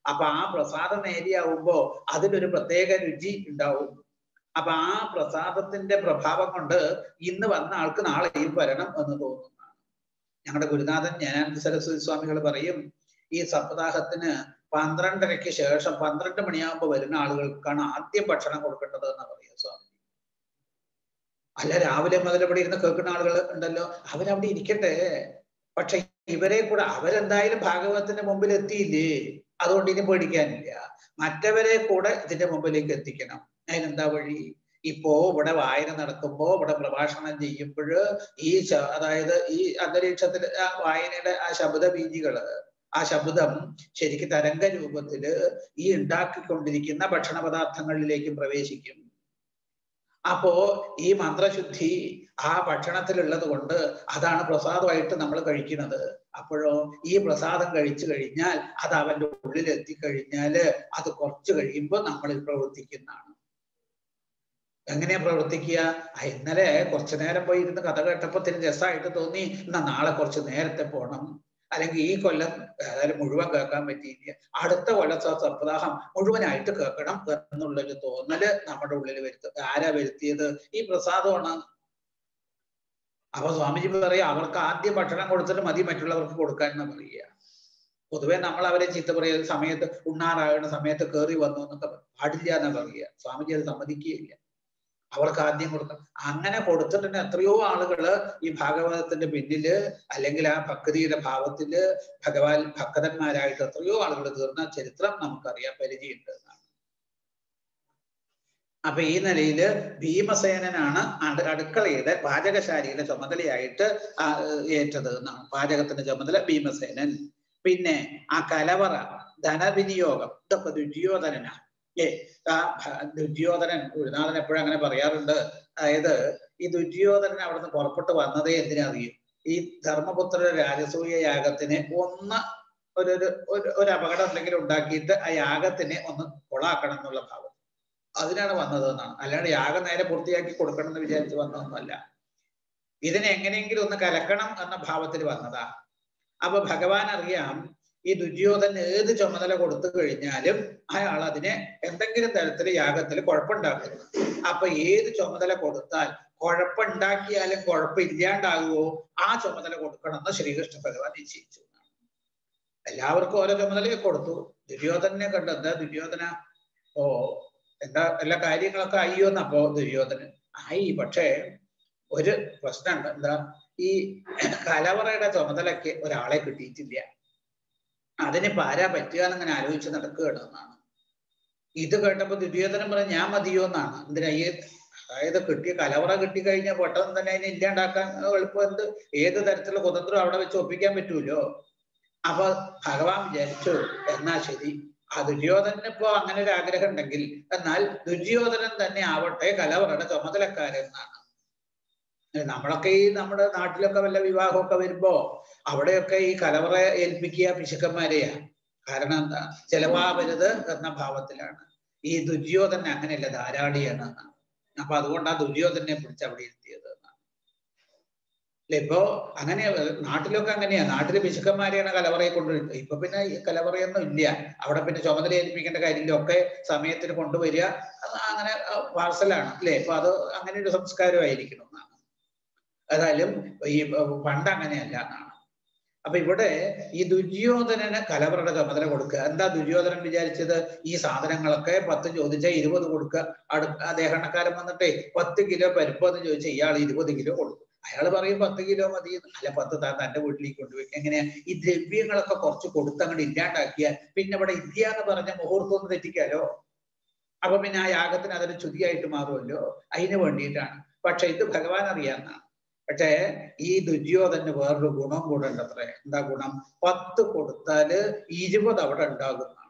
അപ്പൊ ആ പ്രസാദം നേരിയാവുമ്പോ അതിനൊരു പ്രത്യേക രുചി ഉണ്ടാവും അപ്പൊ ആ പ്രസാദത്തിന്റെ പ്രഭാവം കൊണ്ട് ഇന്ന് വന്ന ആൾക്ക് നാളെയും വരണം എന്ന് തോന്നുന്നതാണ് ഞങ്ങളുടെ ഗുരുനാഥൻ ജ്ഞാനാനന്ദ സരസ്വതി സ്വാമികൾ പറയും ഈ സപ്താഹത്തിന് പന്ത്രണ്ടരയ്ക്ക് ശേഷം പന്ത്രണ്ട് മണിയാകുമ്പോൾ വരുന്ന ആളുകൾക്കാണ് ആദ്യം ഭക്ഷണം കൊടുക്കേണ്ടത് എന്ന് പറയുക സ്വാമി അല്ല രാവിലെ മുതൽ ഇവിടെ ഇരുന്ന് കേൾക്കുന്ന ആളുകൾ ഉണ്ടല്ലോ അവരവിടെ ഇരിക്കട്ടെ പക്ഷെ ഇവരെ കൂടെ അവരെന്തായാലും ഭാഗവതത്തിന്റെ മുമ്പിൽ എത്തിയില്ലേ അതുകൊണ്ട് ഇനി പേടിക്കാനില്ല മറ്റവരെ കൂടെ ഇതിന്റെ മുമ്പിലേക്ക് എത്തിക്കണം അതിനെന്താ വഴി ഇപ്പോ ഇവിടെ വായന നടക്കുമ്പോ ഇവിടെ പ്രഭാഷണം ചെയ്യുമ്പോൾ ഈ അതായത് ഈ അന്തരീക്ഷത്തിൽ ആ വായനയുടെ ആ ശബ്ദ ബീജികള് ആ ശബ്ദം ശരിക്കും തരംഗ രൂപത്തില് ഈ ഉണ്ടാക്കിക്കൊണ്ടിരിക്കുന്ന ഭക്ഷണ പദാർത്ഥങ്ങളിലേക്കും പ്രവേശിക്കും അപ്പോ ഈ മന്ത്രശുദ്ധി ആ ഭക്ഷണത്തിലുള്ളത് കൊണ്ട് അതാണ് പ്രസാദമായിട്ട് നമ്മൾ കഴിക്കുന്നത് അപ്പോഴോ ഈ പ്രസാദം കഴിച്ചു കഴിഞ്ഞാൽ അത് അവന്റെ ഉള്ളിൽ എത്തിക്കഴിഞ്ഞാല് അത് കുറച്ച് കഴിയുമ്പോൾ നമ്മളിൽ പ്രവർത്തിക്കുന്നതാണ് എങ്ങനെയാ പ്രവർത്തിക്കുക ഇന്നലെ കുറച്ചു നേരം പോയി ഇരുന്ന് കഥ കേട്ടപ്പോ തിരി രസമായിട്ട് തോന്നി എന്നാ നാളെ കുറച്ച് നേരത്തെ പോണം അല്ലെങ്കിൽ ഈ കൊല്ലം അതായത് മുഴുവൻ കേൾക്കാൻ പറ്റിയില്ല അടുത്ത കൊല്ലത്തെ സപ്താഹം മുഴുവനായിട്ട് കേൾക്കണം എന്നുള്ളൊരു തോന്നല് നമ്മുടെ ഉള്ളിൽ വരുത്ത ആരാ വരുത്തിയത് ഈ പ്രസാദമാണ് അപ്പൊ സ്വാമിജി പറയാ അവർക്ക് ആദ്യം ഭക്ഷണം കൊടുത്തിട്ട് മതി മറ്റുള്ളവർക്ക് കൊടുക്കാൻ എന്ന് പറയുക പൊതുവെ നമ്മൾ അവരെ ചീത്ത പറയുന്ന സമയത്ത് ഉണ്ണാറാകുന്ന സമയത്ത് കയറി വന്നു എന്നൊക്കെ പാടില്ല എന്നാ പറയുക സ്വാമിജി അത് സമ്മതിക്കുകയില്ല അവർക്ക് ആദ്യം കൊടുക്കണം അങ്ങനെ കൊടുത്തിട്ടുണ്ട് എത്രയോ ആളുകള് ഈ ഭാഗവതത്തിന്റെ പിന്നില് അല്ലെങ്കിൽ ആ ഭക്തിയുടെ ഭാവത്തില് ഭഗവാൻ ഭക്തന്മാരായിട്ട് എത്രയോ ആളുകൾ തീർന്ന ചരിത്രം നമുക്കറിയാം പരിചയമുണ്ട് എന്നാണ് അപ്പൊ ഈ നിലയില് ഭീമസേനനാണ് അടുക്കളയുടെ പാചകശാലിയുടെ ചുമതലയായിട്ട് ഏറ്റത് എന്നാണ് പാചകത്തിന്റെ ചുമതല ഭീമസേനൻ പിന്നെ ആ കലവറ ധനവിനിയോഗം ഇതൊക്കെ ദുര്യോധനനാണ് ഏ ആ ദുര്യോധനൻ ഗുരുനാഥൻ എപ്പോഴും അങ്ങനെ പറയാറുണ്ട് അതായത് ഈ ദുര്യോധനൻ അവിടുന്ന് പുറപ്പെട്ട് വന്നതേ എന്തിനറിയും ഈ ധർമ്മപുത്ര രാജസൂയ യാഗത്തിന് ഒന്ന് ഒരു ഒരു ഒരു അപകടം എന്തെങ്കിലും ഉണ്ടാക്കിയിട്ട് ആ യാഗത്തിനെ ഒന്ന് കൊളാക്കണം എന്നുള്ള ഭാവം അതിനാണ് വന്നത് എന്നാണ് അല്ലാണ്ട് യാഗം നേരെ പൂർത്തിയാക്കി കൊടുക്കണം എന്ന് വിചാരിച്ച് വന്നതൊന്നുമല്ല ഇതിനെ എങ്ങനെയെങ്കിലും ഒന്ന് കലക്കണം എന്ന ഭാവത്തിൽ വന്നതാ അപ്പൊ ഭഗവാൻ അറിയാം ഈ ദുര്യോധൻ ഏത് ചുമതല കൊടുത്തു കഴിഞ്ഞാലും അയാൾ അതിനെ എന്തെങ്കിലും തരത്തിൽ യാഗത്തിൽ കുഴപ്പമുണ്ടാക്കുന്നു അപ്പൊ ഏത് ചുമതല കൊടുത്താൽ കുഴപ്പമുണ്ടാക്കിയാലും കുഴപ്പമില്ലാണ്ടാകുമോ ആ ചുമതല കൊടുക്കണം എന്ന് ശ്രീകൃഷ്ണ ഭഗവാൻ നിശ്ചയിച്ചു എല്ലാവർക്കും ഓരോ ചുമതലയൊക്കെ കൊടുത്തു ദുര്യോധനെ കണ്ടു എന്താ ദുര്യോധന ഓ എന്താ എല്ലാ കാര്യങ്ങളൊക്കെ അയ്യോന്ന് അപ്പോ ദുര്യോധനൻ ആയി പക്ഷേ ഒരു പ്രശ്നമുണ്ട് എന്താ ഈ കലവറയുടെ ചുമതലയ്ക്ക് ഒരാളെ കിട്ടിയിട്ടില്ല അതിനിപ്പോ ആരാ പറ്റുക എന്നിങ്ങനെ ആലോചിച്ച് നടക്കുകയാണ് എന്നാണ് ഇത് കേട്ടപ്പോ ദുര്യോധനൻ പറഞ്ഞ ഞാൻ മതിയോ എന്നാണ് എന്തിനാ ഈ അതായത് കിട്ടിയ കലവറ കിട്ടിക്കഴിഞ്ഞാൽ പെട്ടെന്ന് തന്നെ അതിനെ ഇല്ലാണ്ടാക്കാൻ എളുപ്പം എന്ത് ഏത് തരത്തിലുള്ള കുതന്ത്രം അവിടെ വെച്ച് ഒപ്പിക്കാൻ പറ്റൂലോ അപ്പൊ ഭഗവാൻ വിചാരിച്ചു എന്നാ ശരി ആ ദുര്യോധനന് ഇപ്പോ അങ്ങനെ ഒരു ആഗ്രഹം ഉണ്ടെങ്കിൽ എന്നാൽ ദുര്യോധനൻ തന്നെ ആവട്ടെ കലവറയുടെ ചുമതലക്കാരെന്നാണ് നമ്മളൊക്കെ ഈ നമ്മുടെ നാട്ടിലൊക്കെ വല്ല വിവാഹമൊക്കെ വരുമ്പോ അവിടെയൊക്കെ ഈ കലവറ ഏൽപ്പിക്കുക പിശുക്കന്മാരെയാ കാരണം എന്താ ചെലവാവരുത് എന്ന ഭാവത്തിലാണ് ഈ ദുര്യോധന അങ്ങനെയല്ല ധാരാളിയാണ് എന്നാണ് അപ്പൊ അതുകൊണ്ട് ആ ദുര്യോധനെ പിടിച്ച് അവിടെ ഇരുത്തിയത് എന്നാണ് അല്ലെ ഇപ്പോ അങ്ങനെ നാട്ടിലൊക്കെ അങ്ങനെയാ നാട്ടില് പിശുക്കന്മാരെയാണ് കലവറയെ കൊണ്ട് ഇപ്പൊ പിന്നെ ഈ കലവറയൊന്നും ഇല്ല അവിടെ പിന്നെ ചുമതല ഏൽപ്പിക്കേണ്ട കാര്യമില്ല ഒക്കെ സമയത്തിന് കൊണ്ടുവരിക അങ്ങനെ പാർസലാണ് അല്ലെ ഇപ്പൊ അത് അങ്ങനെ ഒരു സംസ്കാരമായിരിക്കണം എന്നാണ് ഏതായാലും ഈ പണ്ട് അങ്ങനെയല്ല എന്നാണ് അപ്പൊ ഇവിടെ ഈ ദുര്യോധനന് കലവറയുടെ ചുമതല കൊടുക്കുക എന്താ ദുര്യോധനൻ വിചാരിച്ചത് ഈ സാധനങ്ങളൊക്കെ പത്ത് ചോദിച്ചാൽ ഇരുപത് കൊടുക്കുക അടു ദേഹണക്കാരൻ വന്നിട്ടേ പത്ത് കിലോ പരിപ്പ് എന്ന് ചോദിച്ചാൽ ഇയാൾ ഇരുപത് കിലോ കൊടുക്കും അയാൾ പറയും പത്ത് കിലോ മതി അല്ല പത്ത് താൻ തന്റെ വീട്ടിലേക്ക് കൊണ്ടുപോയി എങ്ങനെയാ ഈ ദ്രവ്യങ്ങളൊക്കെ കുറച്ച് കൊടുത്ത് അങ്ങോട്ട് ഇല്ലാണ്ടാക്കിയാൽ പിന്നെ ഇവിടെ ഇല്ല എന്ന് പറഞ്ഞ മുഹൂർത്തം ഒന്ന് തെറ്റിക്കാലോ അപ്പൊ പിന്നെ ആ യാഗത്തിന് അതൊരു ചുതിയായിട്ട് മാറുമല്ലോ അതിന് വേണ്ടിയിട്ടാണ് പക്ഷെ ഇത് ഭഗവാൻ അറിയാവുന്നതാണ് പക്ഷേ ഈ ദുര്യോധന് വേറൊരു ഗുണം കൂടെ ഉണ്ട് അത്രേ എന്താ ഗുണം പത്ത് കൊടുത്താല് ഇരുപത് അവിടെ ഉണ്ടാകുന്നതാണ്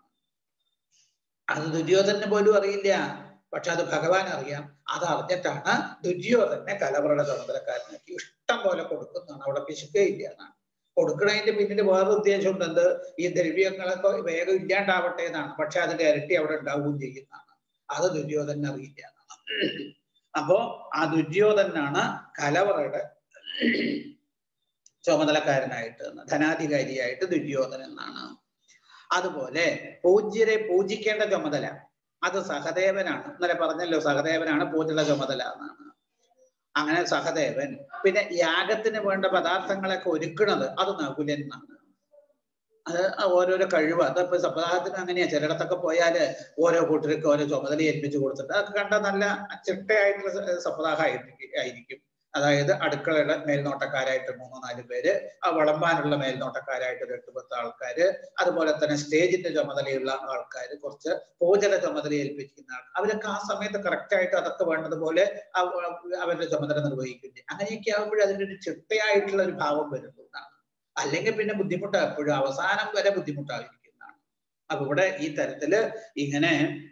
അത് ദുര്യോധന് പോലും അറിയില്ല പക്ഷെ അത് ഭഗവാൻ അറിയാം അത് അറിഞ്ഞിട്ടാണ് ദുര്യോധനെ കലവറയുടെ ചുമതലക്കാരനാക്കി ഇഷ്ടം പോലെ കൊടുക്കുന്നതാണ് അവിടെ പിശുക്കയില്ല എന്നാണ് കൊടുക്കണതിന്റെ പിന്നിൽ വേറെ ഉദ്ദേശം ഉണ്ടെന്ത് ഈ ദ്രവ്യങ്ങളൊക്കെ വേഗം ഇല്ലാണ്ടാവട്ടെ എന്നാണ് പക്ഷെ അതിന്റെ ഇരട്ടി അവിടെ ഉണ്ടാവുകയും ചെയ്യുന്നതാണ് അത് ദുര്യോധന അറിയില്ല എന്നാണ് അപ്പോ ആ ദുര്യോധനാണ് കലവറയുടെ ചുമതലക്കാരനായിട്ട് ധനാധികാരിയായിട്ട് ദുര്യോധനൻ എന്നാണ് അതുപോലെ പൂജ്യരെ പൂജിക്കേണ്ട ചുമതല അത് സഹദേവനാണ് ഇന്നലെ പറഞ്ഞല്ലോ സഹദേവനാണ് പൂജയുടെ ചുമതല എന്നാണ് അങ്ങനെ സഹദേവൻ പിന്നെ യാഗത്തിന് വേണ്ട പദാർത്ഥങ്ങളൊക്കെ ഒരുക്കുന്നത് അത് നകുലൻ എന്നാണ് അത് ഓരോരോ കഴിവ് അതിപ്പോ സപ്താഹത്തിന് അങ്ങനെയാ ചിലയിടത്തൊക്കെ പോയാല് ഓരോ കൂട്ടർക്ക് ഓരോ ചുമതല ഏൽപ്പിച്ചു കൊടുത്തിട്ട് അതൊക്കെ കണ്ട നല്ല ചിട്ടയായിട്ടുള്ള സപ്താഹം ആയിരിക്കും അതായത് അടുക്കളയുടെ മേൽനോട്ടക്കാരായിട്ട് മൂന്നോ നാല് പേര് ആ വിളമ്പാനുള്ള മേൽനോട്ടക്കാരായിട്ട് ഒരു എട്ട് പത്ത് ആൾക്കാര് അതുപോലെ തന്നെ സ്റ്റേജിന്റെ ചുമതലയുള്ള ആൾക്കാർ കുറച്ച് പൂജയുടെ ചുമതല ഏൽപ്പിക്കുന്ന ആൾ അവരൊക്കെ ആ സമയത്ത് കറക്റ്റ് ആയിട്ട് അതൊക്കെ വേണ്ടതുപോലെ അവരുടെ ചുമതല നിർവഹിക്കുന്നു അങ്ങനെയൊക്കെ ആകുമ്പോഴേ അതിൻ്റെ ഒരു ചിട്ടയായിട്ടുള്ള ഒരു ഭാവം വരുന്നു എന്നാണ് അല്ലെങ്കിൽ പിന്നെ ബുദ്ധിമുട്ട് എപ്പോഴും അവസാനം വരെ ബുദ്ധിമുട്ടായിരിക്കുന്നതാണ് അപ്പൊ ഇവിടെ ഈ തരത്തില് ഇങ്ങനെ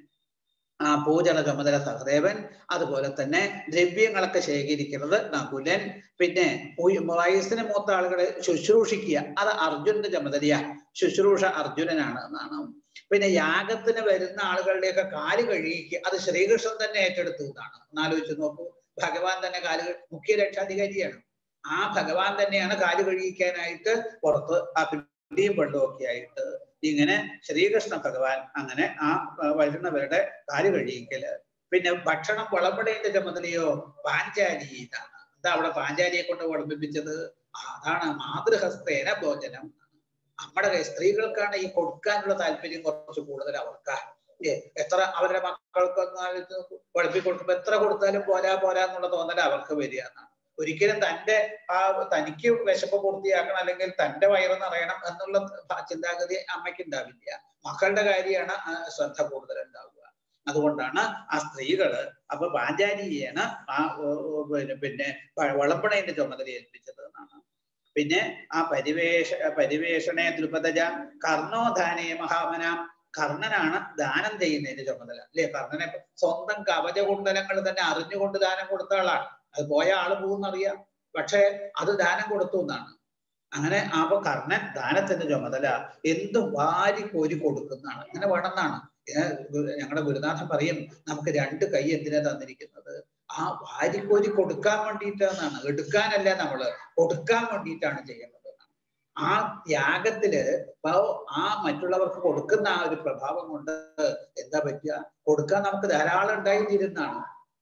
ആ പൂജയുടെ ചുമതല സഹദേവൻ അതുപോലെ തന്നെ ദ്രവ്യങ്ങളൊക്കെ ശേഖരിക്കുന്നത് നകുലൻ പിന്നെ വയസ്സിന് മൂത്ത ആളുകളെ ശുശ്രൂഷിക്കുക അത് അർജുനന്റെ ചുമതലയാ ശുശ്രൂഷ അർജുനനാണ് എന്നാണ് പിന്നെ യാഗത്തിന് വരുന്ന ആളുകളുടെയൊക്കെ കാല് കഴുകിക്കുക അത് ശ്രീകൃഷ്ണൻ തന്നെ ഏറ്റെടുത്തു എന്നാണ് ഒന്നാലോചിച്ച് നോക്കൂ ഭഗവാൻ തന്നെ കാല് മുഖ്യ രക്ഷാധികാരിയാണ് ആ ഭഗവാൻ തന്നെയാണ് കാല് കഴുകിക്കാനായിട്ട് പുറത്ത് ആ പിടിയും വെള്ളവും ഒക്കെ ആയിട്ട് ഇങ്ങനെ ശ്രീകൃഷ്ണ ഭഗവാൻ അങ്ങനെ ആ വരുന്നവരുടെ കാല് കഴിയിക്കല് പിന്നെ ഭക്ഷണം വിളമ്പടേണ്ട ചുമതലയോ പാഞ്ചാലിയിലാണ് എന്താ അവിടെ പാഞ്ചാലിയെ കൊണ്ട് വിളമ്പിപ്പിച്ചത് അതാണ് മാതൃഹസ്തേന ഭോജനം നമ്മുടെ സ്ത്രീകൾക്കാണ് ഈ കൊടുക്കാനുള്ള താല്പര്യം കുറച്ച് കൂടുതൽ അവർക്കാ എത്ര അവരുടെ മക്കൾക്ക് വിളമ്പി കൊടുക്കുമ്പോ എത്ര കൊടുത്താലും പോരാ പോരാ എന്നുള്ള തോന്നൽ അവർക്ക് വരിക എന്നാണ് ഒരിക്കലും തന്റെ ആ തനിക്ക് വിശപ്പ് പൂർത്തിയാക്കണം അല്ലെങ്കിൽ തന്റെ വയറ് നിറയണം എന്നുള്ള ചിന്താഗതി അമ്മയ്ക്ക് ഉണ്ടാവില്ല മക്കളുടെ കാര്യമാണ് ശ്രദ്ധ കൂടുതൽ ഉണ്ടാവുക അതുകൊണ്ടാണ് ആ സ്ത്രീകള് അപ്പൊ പാഞ്ചാലിയാണ് ആ പിന്നെ പിന്നെ വിളമ്പണേന്റെ ചുമതല ഏൽപ്പിച്ചത് എന്നാണ് പിന്നെ ആ പരിവേഷ പരിവേഷണേ ദ്രുപദജ കർണോധാനേ മഹാമനാം കർണനാണ് ദാനം ചെയ്യുന്നതിന്റെ ചുമതല അല്ലെ കർണനെ സ്വന്തം കവചകുണ്ടലങ്ങൾ തന്നെ അറിഞ്ഞുകൊണ്ട് ദാനം കൊടുത്ത ആളാണ് അത് പോയ ആള് പോകുന്നറിയാം പക്ഷെ അത് ദാനം കൊടുത്തു എന്നാണ് അങ്ങനെ അപ്പൊ കർണൻ ദാനത്തിന്റെ ചുമതല എന്തും വാരി കോരി കൊടുക്കുന്നതാണ് ഇങ്ങനെ വേണമെന്നാണ് ഞങ്ങളുടെ ഗുരുനാഥൻ പറയും നമുക്ക് രണ്ട് കൈ എന്തിനാ തന്നിരിക്കുന്നത് ആ വാരിക്കോരി കൊടുക്കാൻ വേണ്ടിയിട്ടാണ് എടുക്കാനല്ല നമ്മള് കൊടുക്കാൻ വേണ്ടിയിട്ടാണ് ചെയ്യുന്നത് ആ ത്യാഗത്തില് ആ മറ്റുള്ളവർക്ക് കൊടുക്കുന്ന ആ ഒരു പ്രഭാവം കൊണ്ട് എന്താ പറ്റുക കൊടുക്കാൻ നമുക്ക് ധാരാളം ഉണ്ടായിത്തീരുന്നതാണ്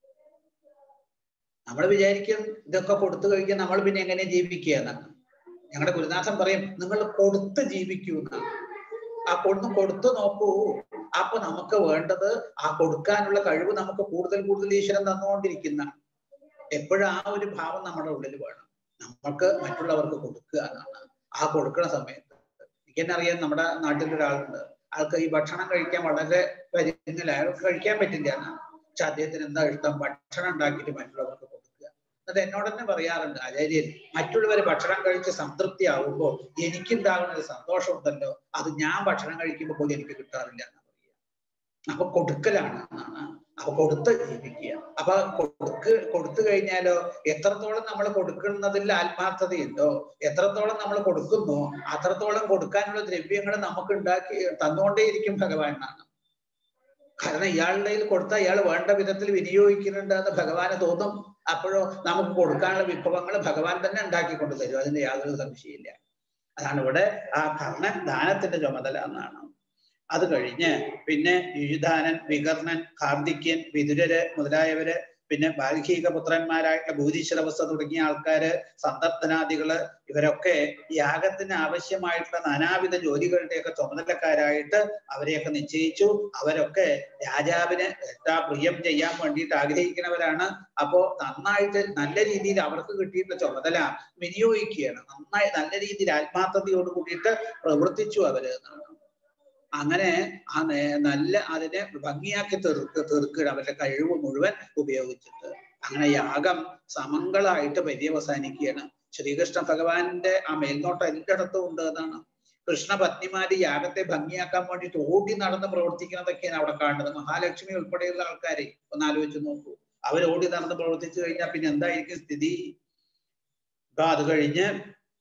നമ്മൾ വിചാരിക്കും ഇതൊക്കെ കൊടുത്തു കഴിഞ്ഞാൽ നമ്മൾ പിന്നെ എങ്ങനെ ജീവിക്കുക എന്നാണ് ഞങ്ങളുടെ ഗുരുനാഥൻ പറയും നിങ്ങൾ കൊടുത്ത് ജീവിക്കൂ എന്നാണ് ആ കൊടുന്ന് കൊടുത്തു നോക്കൂ അപ്പൊ നമുക്ക് വേണ്ടത് ആ കൊടുക്കാനുള്ള കഴിവ് നമുക്ക് കൂടുതൽ കൂടുതൽ ഈശ്വരൻ തന്നുകൊണ്ടിരിക്കുന്ന എപ്പോഴും ആ ഒരു ഭാവം നമ്മുടെ ഉള്ളിൽ വേണം നമുക്ക് മറ്റുള്ളവർക്ക് കൊടുക്കുക എന്നാണ് ആ കൊടുക്കുന്ന സമയത്ത് എനിക്കെന്നറിയാം നമ്മുടെ നാട്ടിൽ ഒരാളുണ്ട് ആൾക്ക് ഈ ഭക്ഷണം കഴിക്കാൻ വളരെ പരിങ്ങില്ല അയാൾക്ക് കഴിക്കാൻ പറ്റില്ല എന്നാണ് പക്ഷെ അദ്ദേഹത്തിന് എന്താ ഇഷ്ടം ഭക്ഷണം ഉണ്ടാക്കിയിട്ട് മറ്റുള്ളവർക്ക് കൊടുക്കുക എന്നിട്ട് എന്നോട് തന്നെ പറയാറുണ്ട് ആചാര്യൻ മറ്റുള്ളവർ ഭക്ഷണം കഴിച്ച് സംതൃപ്തി ആവുമ്പോൾ എനിക്കുണ്ടാകുന്ന ഒരു സന്തോഷമുണ്ടല്ലോ അത് ഞാൻ ഭക്ഷണം കഴിക്കുമ്പോൾ പോലും എനിക്ക് കിട്ടാറില്ല എന്നാണ് പറയുക അപ്പൊ കൊടുക്കലാണ് എന്നാണ് അപ്പൊ കൊടുത്ത് ജീവിക്കുക അപ്പൊ കൊടുക്ക് കൊടുത്തു കഴിഞ്ഞാലോ എത്രത്തോളം നമ്മൾ കൊടുക്കുന്നതിൽ ആത്മാർത്ഥതയുണ്ടോ എത്രത്തോളം നമ്മൾ കൊടുക്കുന്നു അത്രത്തോളം കൊടുക്കാനുള്ള ദ്രവ്യങ്ങൾ നമുക്ക് ഉണ്ടാക്കി തന്നുകൊണ്ടേയിരിക്കും ഭഗവാൻ എന്നാണ് കാരണം ഇയാളുടെ കയ്യിൽ കൊടുത്താൽ ഇയാൾ വേണ്ട വിധത്തിൽ വിനിയോഗിക്കുന്നുണ്ട് എന്ന് ഭഗവാന് തോന്നും അപ്പോഴോ നമുക്ക് കൊടുക്കാനുള്ള വിഭവങ്ങൾ ഭഗവാൻ തന്നെ ഉണ്ടാക്കിക്കൊണ്ട് തരും അതിന് യാതൊരു സംശയമില്ല അതാണ് ഇവിടെ ആ കർണൻ ദാനത്തിന്റെ ചുമതല എന്നാണ് അത് കഴിഞ്ഞ് പിന്നെ യുയുധാനൻ വികർണൻ കാർത്തിക്യൻ വിതുരര് മുതലായവര് പിന്നെ ബാൽഹീക പുത്രന്മാരായിട്ടുള്ള ഭൂരിശ്രവസ്ഥ തുടങ്ങിയ ആൾക്കാര് സന്തപ്തനാദികള് ഇവരൊക്കെ യാഗത്തിന് ആവശ്യമായിട്ടുള്ള നാനാവിധ ജോലികളുടെയൊക്കെ ചുമതലക്കാരായിട്ട് അവരെയൊക്കെ നിശ്ചയിച്ചു അവരൊക്കെ രാജാവിന് എന്താ പ്രിയം ചെയ്യാൻ വേണ്ടിയിട്ട് ആഗ്രഹിക്കുന്നവരാണ് അപ്പോ നന്നായിട്ട് നല്ല രീതിയിൽ അവർക്ക് കിട്ടിയിട്ടുള്ള ചുമതല വിനിയോഗിക്കുകയാണ് നന്നായി നല്ല രീതിയിൽ ആത്മാർത്ഥതയോട് കൂടിയിട്ട് പ്രവർത്തിച്ചു അവര് എന്നാണ് അങ്ങനെ ആ നല്ല അതിനെ ഭംഗിയാക്കി തീർക്ക് തീർക്കുക അവരുടെ കഴിവ് മുഴുവൻ ഉപയോഗിച്ചിട്ട് അങ്ങനെ യാഗം സമങ്ങളായിട്ട് പര്യവസാനിക്കുകയാണ് ശ്രീകൃഷ്ണ ഭഗവാന്റെ ആ മേൽനോട്ടം എല്ലായിടത്തും ഉണ്ട് എന്നാണ് കൃഷ്ണ പത്നിമാര് യാഗത്തെ ഭംഗിയാക്കാൻ വേണ്ടിയിട്ട് ഓടി നടന്ന് പ്രവർത്തിക്കുന്നതൊക്കെയാണ് അവിടെ കാണുന്നത് മഹാലക്ഷ്മി ഉൾപ്പെടെയുള്ള ആൾക്കാരെ ഒന്ന് ആലോചിച്ച് നോക്കൂ അവർ ഓടി നടന്ന് പ്രവർത്തിച്ചു കഴിഞ്ഞാൽ പിന്നെ എന്തായിരിക്കും സ്ഥിതി അപ്പൊ അത് കഴിഞ്ഞ്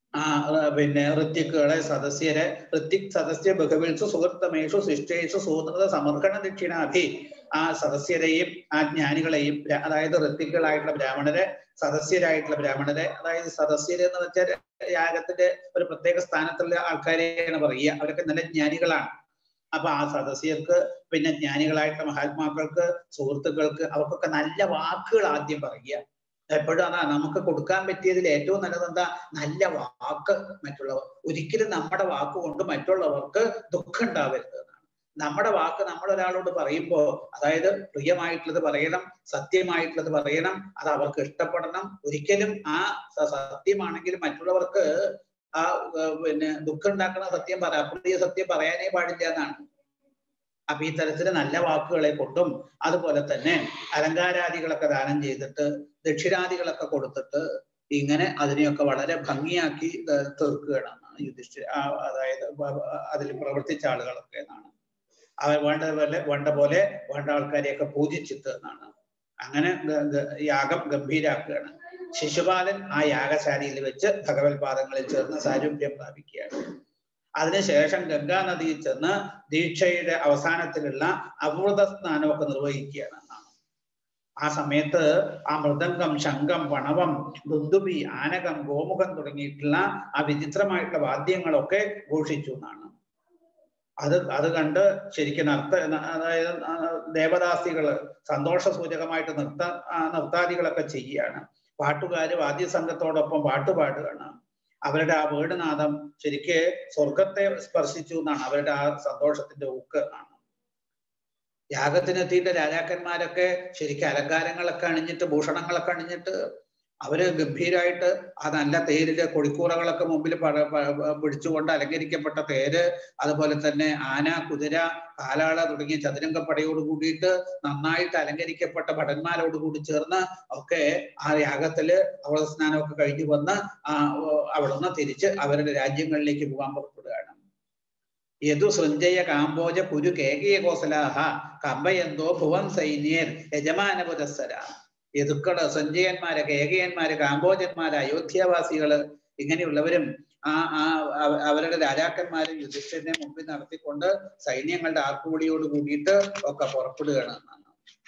ആ ആ, പിന്നെ ഋത്തിക്കുകളെ സദസ്യരെ ഋത്തിക് സദസ്യ ബഹുവിൽസു സുഹൃത്തമേഷു ശിഷ്ടേഷു സൂത്രത സമർപ്പണ ദക്ഷിണാഭി ആ സദസ്യരെയും ആ ജ്ഞാനികളെയും ബ്രാ- അതായത് ഋത്തിക്കുകളായിട്ടുള്ള ബ്രാഹ്മണരെ സദസ്യരായിട്ടുള്ള ബ്രാഹ്മണരെ അതായത് സദസ്യര് എന്ന് വെച്ചാൽ യാഗത്തിന്റെ ഒരു പ്രത്യേക സ്ഥാനത്തുള്ള ആൾക്കാരെയാണ് പറയുക അവരൊക്കെ നല്ല ജ്ഞാനികളാണ് അപ്പൊ ആ സദസ്യർക്ക് പിന്നെ ജ്ഞാനികളായിട്ടുള്ള മഹാത്മാക്കൾക്ക് സുഹൃത്തുക്കൾക്ക് അവർക്കൊക്കെ നല്ല വാക്കുകൾ ആദ്യം പറയുക എപ്പോഴും അതാ നമുക്ക് കൊടുക്കാൻ പറ്റിയതിൽ ഏറ്റവും നല്ലത് എന്താ നല്ല വാക്ക് മറ്റുള്ളവർ ഒരിക്കലും നമ്മുടെ വാക്ക് കൊണ്ട് മറ്റുള്ളവർക്ക് ദുഃഖം ഉണ്ടാവരുത് എന്നാണ് നമ്മുടെ വാക്ക് നമ്മൾ ഒരാളോട് പറയുമ്പോ അതായത് പ്രിയമായിട്ടുള്ളത് പറയണം സത്യമായിട്ടുള്ളത് പറയണം അത് അവർക്ക് ഇഷ്ടപ്പെടണം ഒരിക്കലും ആ സ- സത്യമാണെങ്കിലും മറ്റുള്ളവർക്ക് ആ ഏർ പിന്നെ ദുഃഖം ഉണ്ടാക്കുന്ന സത്യം പറ അപ്രിയ സത്യം പറയാനേ പാടില്ല എന്നാണ് അപ്പൊ ഈ തരത്തില് നല്ല വാക്കുകളെ കൊണ്ടും അതുപോലെ തന്നെ അലങ്കാരാദികളൊക്കെ ദാനം ചെയ്തിട്ട് ദക്ഷിണാദികളൊക്കെ കൊടുത്തിട്ട് ഇങ്ങനെ അതിനെയൊക്കെ വളരെ ഭംഗിയാക്കി ഏർ തീർക്കുകയാണ് യുധിഷ്ഠിര ആ, അതായത് വ- വ- അതിൽ പ്രവർത്തിച്ച ആളുകളൊക്കെ എന്നാണ് അവർ വേണ്ട പോലെ വേണ്ട പോലെ വേണ്ട ആൾക്കാരെയൊക്കെ പൂജിച്ചിട്ട് എന്നാണ് അങ്ങനെ ഗ- ഗ- യാഗം ഗംഭീരാക്കുകയാണ് ശിശുപാലൻ ആ യാഗശാലയിൽ വെച്ച് ഭഗവത് പാദങ്ങളിൽ ചേർന്ന് സാരൂപ്യം പ്രാപിക്കുകയാണ് അതിനുശേഷം ഗംഗാ നദിയിൽ ചെന്ന് ദീക്ഷയുടെ അവസാനത്തിലുള്ള അമൃത സ്നാനമൊക്കെ നിർവഹിക്കുകയാണ് എന്നാണ് ആ സമയത്ത് ആ മൃദംഗം ശംഖം പണവം ദുന്ദുബി ആനകം ഗോമുഖം തുടങ്ങിയിട്ടുള്ള ആ വിചിത്രമായിട്ടുള്ള വാദ്യങ്ങളൊക്കെ ഘോഷിച്ചു എന്നാണ് അത് അത് കണ്ട് ശരിക്കും നർത്ത അതായത് ആ ദേവദാസികള് സന്തോഷ സൂചകമായിട്ട് നൃത്ത ആ നൃത്താദികളൊക്കെ ചെയ്യുകയാണ് പാട്ടുകാര് വാദ്യസംഘത്തോടൊപ്പം പാട്ട് പാടുകയാണ് അവരുടെ ആ വേടുനാദം ശരിക്ക് സ്വർഗത്തെ സ്പർശിച്ചു എന്നാണ് അവരുടെ ആ സന്തോഷത്തിന്റെ ഊക്ക് ആണ് യാഗത്തിനെത്തിയിട്ട് രാജാക്കന്മാരൊക്കെ ശരിക്കും അലങ്കാരങ്ങളൊക്കെ അണിഞ്ഞിട്ട് ഭൂഷണങ്ങളൊക്കെ അണിഞ്ഞിട്ട് അവര് ഗംഭീരമായിട്ട് ആ നല്ല തേരില് കൊടിക്കൂറകളൊക്കെ മുമ്പിൽ പട- പ- പ- പിടിച്ചുകൊണ്ട് അലങ്കരിക്കപ്പെട്ട തേര് അതുപോലെ തന്നെ ആന കുതിര കാലാള തുടങ്ങിയ ചതുരംഗപ്പടയോട് കൂടിയിട്ട് നന്നായിട്ട് അലങ്കരിക്കപ്പെട്ട ഭടന്മാരോട് കൂടി ചേർന്ന് ഒക്കെ ആ യാഗത്തില് അവള സ്നാനമൊക്കെ കഴിഞ്ഞു വന്ന് ആ ഓ, അവിടുന്ന് തിരിച്ച് അവരുടെ രാജ്യങ്ങളിലേക്ക് പോകാൻ പുറപ്പെടുകയാണ് യദു സൃഞ്ജയ കാമ്പോജ കുരു കേകയ കോസലാഹ കമ്പയന്തോ ഭുവൻ സൈന്യർ യജമാന പുരസ്സര യദുക്കള് സഞ്ജയന്മാര് കേകയന്മാര് കാമ്പോജന്മാര് അയോധ്യാവാസികള് ഇങ്ങനെയുള്ളവരും ആ ആ അവ- അവരുടെ രാജാക്കന്മാരും യുധിഷ്ഠിരനെ മുമ്പിൽ നടത്തിക്കൊണ്ട് സൈന്യങ്ങളുടെ ആർപ്പുവിളിയോട് കൂടിയിട്ട് ഒക്കെ പുറപ്പെടുകയാണ് എന്നാണ്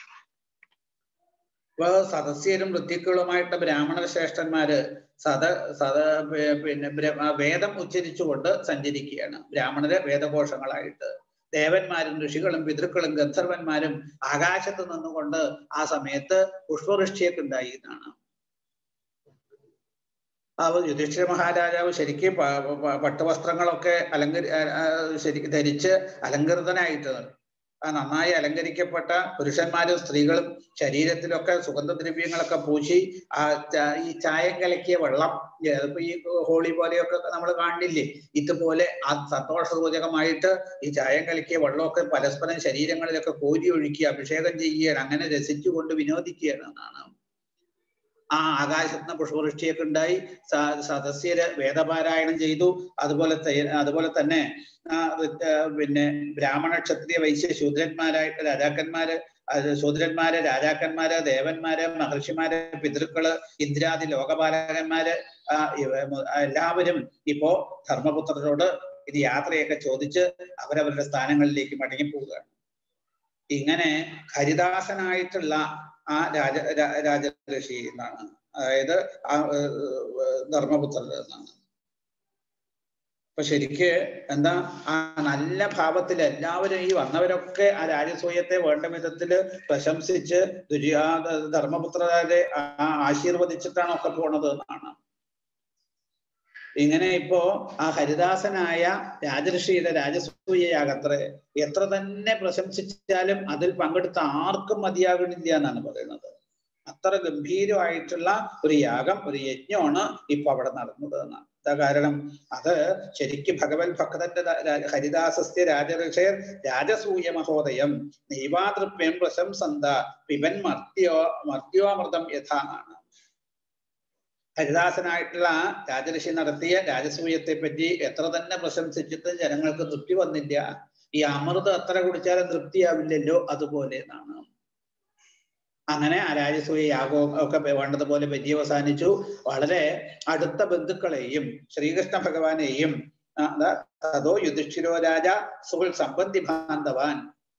ഇപ്പൊ സദസ്യരും ഋത്വിക്കുകളുമായിട്ട് ബ്രാഹ്മണ ശ്രേഷ്ഠന്മാര് സദ സദ പി- പിന്നെ ബ്ര- ആ വേദം ഉച്ചരിച്ചുകൊണ്ട് സഞ്ചരിക്കുകയാണ് ബ്രാഹ്മണര് വേദഘോഷങ്ങളായിട്ട് ദേവന്മാരും ഋഷികളും പിതൃക്കളും ഗന്ധർവന്മാരും ആകാശത്ത് നിന്നുകൊണ്ട് ആ സമയത്ത് പുഷ്പവൃഷ്ടിയൊക്കെ ഉണ്ടായി എന്നാണ് അവ യുധിഷ്ഠിര മഹാരാജാവ് ശരിക്കും പ- പ- പട്ടുവസ്ത്രങ്ങളൊക്കെ അലങ്കരി ആ, ആ, ശരിക്കും ധരിച്ച് അലങ്കൃതനായിട്ട് ആ നന്നായി അലങ്കരിക്കപ്പെട്ട പുരുഷന്മാരും സ്ത്രീകളും ശരീരത്തിലൊക്കെ സുഗന്ധദ്രവ്യങ്ങളൊക്കെ പൂശി ആ ച- ഈ ചായം കലക്കിയ വെള്ളം ഏ, ഇപ്പൊ ഈ ഹോളി പോലെയൊക്കെ നമ്മൾ കാണില്ലേ ഇതുപോലെ ആ സന്തോഷസൂചകമായിട്ട് ഈ ചായം കലക്കിയ വെള്ളമൊക്കെ പരസ്പരം ശരീരങ്ങളിലൊക്കെ കോരി ഒഴുക്കി അഭിഷേകം ചെയ്യുകയാണ് അങ്ങനെ രസിച്ചുകൊണ്ട് വിനോദിക്കുകയാണ് എന്നാണ് ആ ആകാശത്ത് നിന്ന് പുഷ്പവൃഷ്ടിയൊക്കെ ഉണ്ടായി സ- സദസ്യര് വേദപാരായണം ചെയ്തു അതുപോലെ തെ- അതുപോലെ തന്നെ ആ, ഇത്, ആ, പിന്നെ ബ്രാഹ്മണ ക്ഷത്രിയ വൈശ്യ ശൂദ്രന്മാരായിട്ട് രാജാക്കന്മാര് അത് ശൂദ്രന്മാര് രാജാക്കന്മാര് ദേവന്മാര് മഹർഷിമാര് പിതൃക്കള് ഇന്ദ്രാദി ലോകപാലകന്മാര് ആ, ഇവ- മു- എല്ലാവരും ഇപ്പോ ധർമ്മപുത്രരോട് ഇത് യാത്രയൊക്കെ ചോദിച്ച് അവരവരുടെ സ്ഥാനങ്ങളിലേക്ക് മടങ്ങി പോവുകയാണ് ഇങ്ങനെ ഹരിദാസനായിട്ടുള്ള ആ രാജ രാ- രാജഋഷി എന്നാണ് അതായത് ആ ഏർ, ഏർ, ധർമ്മപുത്രർ എന്നാണ് അപ്പൊ ശരിക്ക് എന്താ ആ നല്ല ഭാവത്തിൽ എല്ലാവരും ഈ വന്നവരൊക്കെ ആ രാജസൂയത്തെ വേണ്ട വിധത്തില് പ്രശംസിച്ച് ദുര്യാ ധർമ്മപുത്രരെ ആ ആശീർവദിച്ചിട്ടാണ് ഒക്കെ പോണത് എന്നാണ് ഇങ്ങനെ ഇപ്പോ ആ ഹരിദാസനായ രാജഋഷിയുടെ രാജസൂയ യാഗത്ര എത്ര തന്നെ പ്രശംസിച്ചാലും അതിൽ പങ്കെടുത്ത ആർക്കും മതിയാകണില്ല എന്നാണ് പറയുന്നത് അത്ര ഗംഭീരമായിട്ടുള്ള ഒരു യാഗം ഒരു യജ്ഞമാണ് ഇപ്പൊ അവിടെ നടന്നത് എന്നാണ് എന്താ കാരണം അത് ശരിക്കും ഭഗവത് ഭക്തന്റെ ദ- രാ- ഹരിദാസസ്യ രാജഋഷേർ രാജസൂയ മഹോദയം നൈവാതൃപ്യം പ്രശംസന്ത പിബൻ മർത്യോ മർത്യോമൃതം യഥാന്നാണ് ഹരിദാസനായിട്ടുള്ള രാജഋഷി നടത്തിയ രാജസൂയത്തെ പറ്റി എത്ര തന്നെ പ്രശംസിച്ചിട്ട് ജനങ്ങൾക്ക് തൃപ്തി വന്നില്ല ഈ അമൃത് എത്ര കുടിച്ചാലും തൃപ്തിയാവില്ലല്ലോ അതുപോലെ എന്നാണ് അങ്ങനെ ആ രാജസൂയ യാഗവും ഒക്കെ വേണ്ടതുപോലെ പര്യവസാനിച്ചു വളരെ അടുത്ത ബന്ധുക്കളെയും ശ്രീകൃഷ്ണ ഭഗവാനെയും ആ, ദാ, തതോ യുധിഷ്ഠിരോ രാജ സുഹൃൽ സംബന്ധി ബാന്ധവാൻ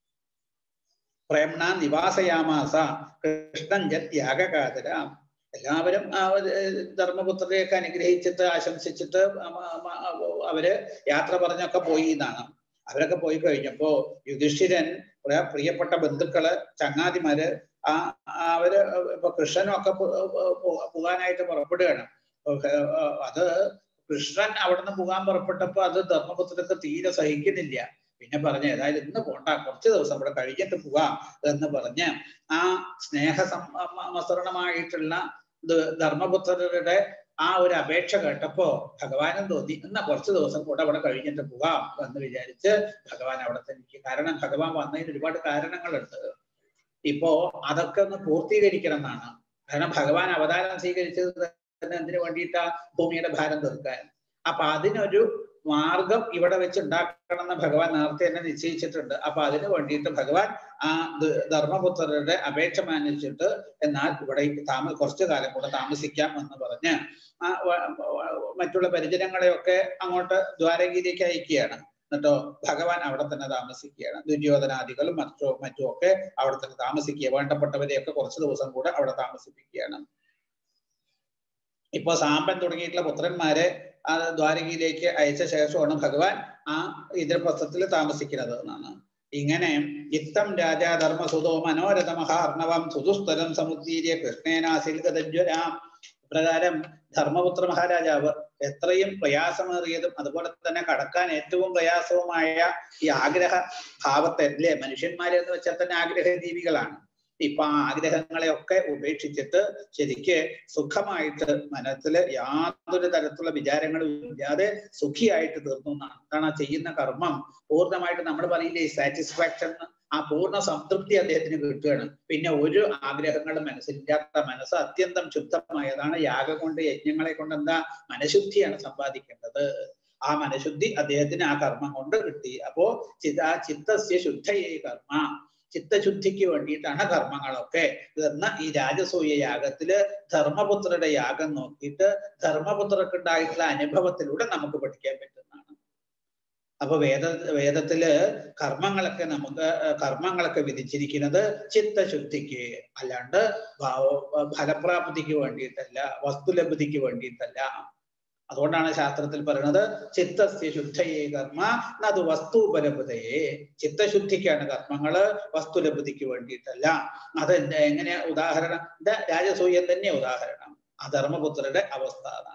പ്രേംണ നിവാസയാമാസ കൃഷ്ണൻ ജത് യാഗകാതര എല്ലാവരും ആ ഒരു, ഏഹ്, ധർമ്മപുത്രരെയൊക്കെ അനുഗ്രഹിച്ചിട്ട് ആശംസിച്ചിട്ട് അമ- അമ- അവര് യാത്ര പറഞ്ഞൊക്കെ പോയി എന്നാണ് അവരൊക്കെ പോയി കഴിഞ്ഞപ്പോ യുധിഷ്ഠിരൻ കുറെ പ്രിയപ്പെട്ട ബന്ധുക്കള് ചങ്ങാതിമാര് ആ ആ അവര് ഇപ്പൊ കൃഷ്ണനും ഒക്കെ പോ- പോ- പോകാനായിട്ട് പുറപ്പെടുകയാണ് അപ്പൊ, ഏഹ്, അത് കൃഷ്ണൻ അവിടുന്ന് പോകാൻ പുറപ്പെട്ടപ്പോ അത് ധർമ്മപുത്രർക്ക് തീരെ സഹിക്കുന്നില്ല പിന്നെ പറഞ്ഞ് ഏതായാലും ഇന്ന് പോണ്ട കുറച്ച് ദിവസം ഇവിടെ കഴിഞ്ഞിട്ട് പോവാം എന്ന് പറഞ്ഞ് ആ സ്നേഹ മസരണമായിട്ടുള്ള ധർമ്മപുത്രരുടെ ആ ഒരു അപേക്ഷ കേട്ടപ്പോ ഭഗവാനും തോന്നി എന്നാ കുറച്ച് ദിവസം കൂടെ അവിടെ കഴിഞ്ഞിട്ട് പോവാം എന്ന് വിചാരിച്ച് ഭഗവാൻ അവിടെ തന്നെ ഇരിക്കും. കാരണം ഭഗവാൻ വന്നതിന് ഒരുപാട് കാരണങ്ങളുണ്ട് ഇപ്പോ അതൊക്കെ ഒന്ന് പൂർത്തീകരിക്കണം എന്നാണ് കാരണം ഭഗവാൻ അവതാരം സ്വീകരിച്ചത് തന്നെ എന്തിനു വേണ്ടിയിട്ടാ ഭൂമിയുടെ ഭാരം തീർക്കാൻ അപ്പൊ അതിനൊരു മാർഗം ഇവിടെ വെച്ച് ഉണ്ടാക്കണം എന്ന് ഭഗവാൻ നേരത്തെ തന്നെ നിശ്ചയിച്ചിട്ടുണ്ട് അപ്പൊ അതിനു വേണ്ടിയിട്ട് ഭഗവാൻ ആ ദ- ധർമ്മപുത്രരുടെ അപേക്ഷ മാനിച്ചിട്ട് എന്നാൽ ഇവിടെ താമ കുറച്ചു കാലം കൂടെ താമസിക്കാം എന്ന് പറഞ്ഞ് ആ വ- വ- മറ്റുള്ള പരിചരങ്ങളെയൊക്കെ അങ്ങോട്ട് ദ്വാരകയിലേക്ക് അയക്കുകയാണ് എന്നിട്ടോ ഭഗവാൻ അവിടെ തന്നെ താമസിക്കുകയാണ് ദുര്യോധനാദികളും മറ്റോ മറ്റും ഒക്കെ അവിടെ തന്നെ താമസിക്കുക വേണ്ടപ്പെട്ടവരെയൊക്കെ കുറച്ച് ദിവസം കൂടെ അവിടെ താമസിപ്പിക്കുകയാണ് ഇപ്പൊ സാമ്പൻ തുടങ്ങിയിട്ടുള്ള പുത്രന്മാരെ ആ ദ്വാരകയിലേക്ക് അയച്ച ശേഷമാണ് ഭഗവാൻ ആ ഇന്ദ്രപ്രസ്ഥത്തിൽ താമസിക്കുന്നത് എന്നാണ് ഇങ്ങനെ ഇത്തം രാജാ ധർമ്മസുതോ മനോരഥ മഹാർണവം സുതുസ്ഥലം സമുദ്ദീര്യ കൃഷ്ണേനാസിൽ ഗതജ്വരാം പ്രകാരം ധർമ്മപുത്ര മഹാരാജാവ് എത്രയും പ്രയാസമേറിയതും അതുപോലെ തന്നെ കടക്കാൻ ഏറ്റവും പ്രയാസവുമായ ഈ ആഗ്രഹ ഭാവത്തെ അല്ലേ മനുഷ്യന്മാരെ എന്ന് വെച്ചാൽ തന്നെ ആഗ്രഹ ജീവികളാണ് ഇപ്പൊ ആ ആഗ്രഹങ്ങളെയൊക്കെ ഉപേക്ഷിച്ചിട്ട് ശരിക്ക് സുഖമായിട്ട് മനസ്സില് യാതൊരു തരത്തിലുള്ള വിചാരങ്ങളും ഇല്ലാതെ സുഖിയായിട്ട് തീർന്നു എന്നാണ് കാരണം ആ ചെയ്യുന്ന കർമ്മം പൂർണ്ണമായിട്ട് നമ്മൾ പറയില്ലേ സാറ്റിസ്ഫാക്ഷൻ ആ പൂർണ്ണ സംതൃപ്തി അദ്ദേഹത്തിന് കിട്ടുകയാണ് പിന്നെ ഒരു ആഗ്രഹങ്ങളും മനസ്സിലില്ലാത്ത മനസ്സ് അത്യന്തം ശുദ്ധമായതാണ് യാഗം കൊണ്ട് യജ്ഞങ്ങളെ കൊണ്ട് എന്താ മനഃശുദ്ധിയാണ് സമ്പാദിക്കേണ്ടത് ആ മനഃശുദ്ധി അദ്ദേഹത്തിന് ആ കർമ്മം കൊണ്ട് കിട്ടി അപ്പോ ചിത ആ ചിത്തസ്യ ശുദ്ധയേ കർമ്മ ചിത്തശുദ്ധിക്ക് വേണ്ടിയിട്ടാണ് കർമ്മങ്ങളൊക്കെ എന്ന ഈ രാജസൂയ യാഗത്തില് ധർമ്മപുത്രരുടെ യാഗം നോക്കിയിട്ട് ധർമ്മപുത്രർക്ക് ഉണ്ടായിട്ടുള്ള അനുഭവത്തിലൂടെ നമുക്ക് പഠിക്കാൻ പറ്റുന്നതാണ് അപ്പൊ വേദ വേദത്തില് കർമ്മങ്ങളൊക്കെ നമുക്ക് ഏർ കർമ്മങ്ങളൊക്കെ വിധിച്ചിരിക്കുന്നത് ചിത്തശുദ്ധിക്ക് അല്ലാണ്ട് ഭാവ- ഫലപ്രാപ്തിക്ക് വേണ്ടിയിട്ടല്ല വസ്തുലബ്ധിക്ക് വേണ്ടിയിട്ടല്ല അതുകൊണ്ടാണ് ശാസ്ത്രത്തിൽ പറയുന്നത് ചിത്തസ്യ ശുദ്ധയേ കർമ്മ അത് വസ്തുപലഭതയെ ചിത്തശുദ്ധിക്കാണ് കർമ്മങ്ങള് വസ്തുലബ്ധിക്ക് വേണ്ടിയിട്ടല്ല അത് എന്ത് എങ്ങനെ ഉദാഹരണം ഇത് രാജസൂയം തന്നെ ഉദാഹരണം ആ ധർമ്മപുത്രരുടെ അവസ്ഥ അതാണ്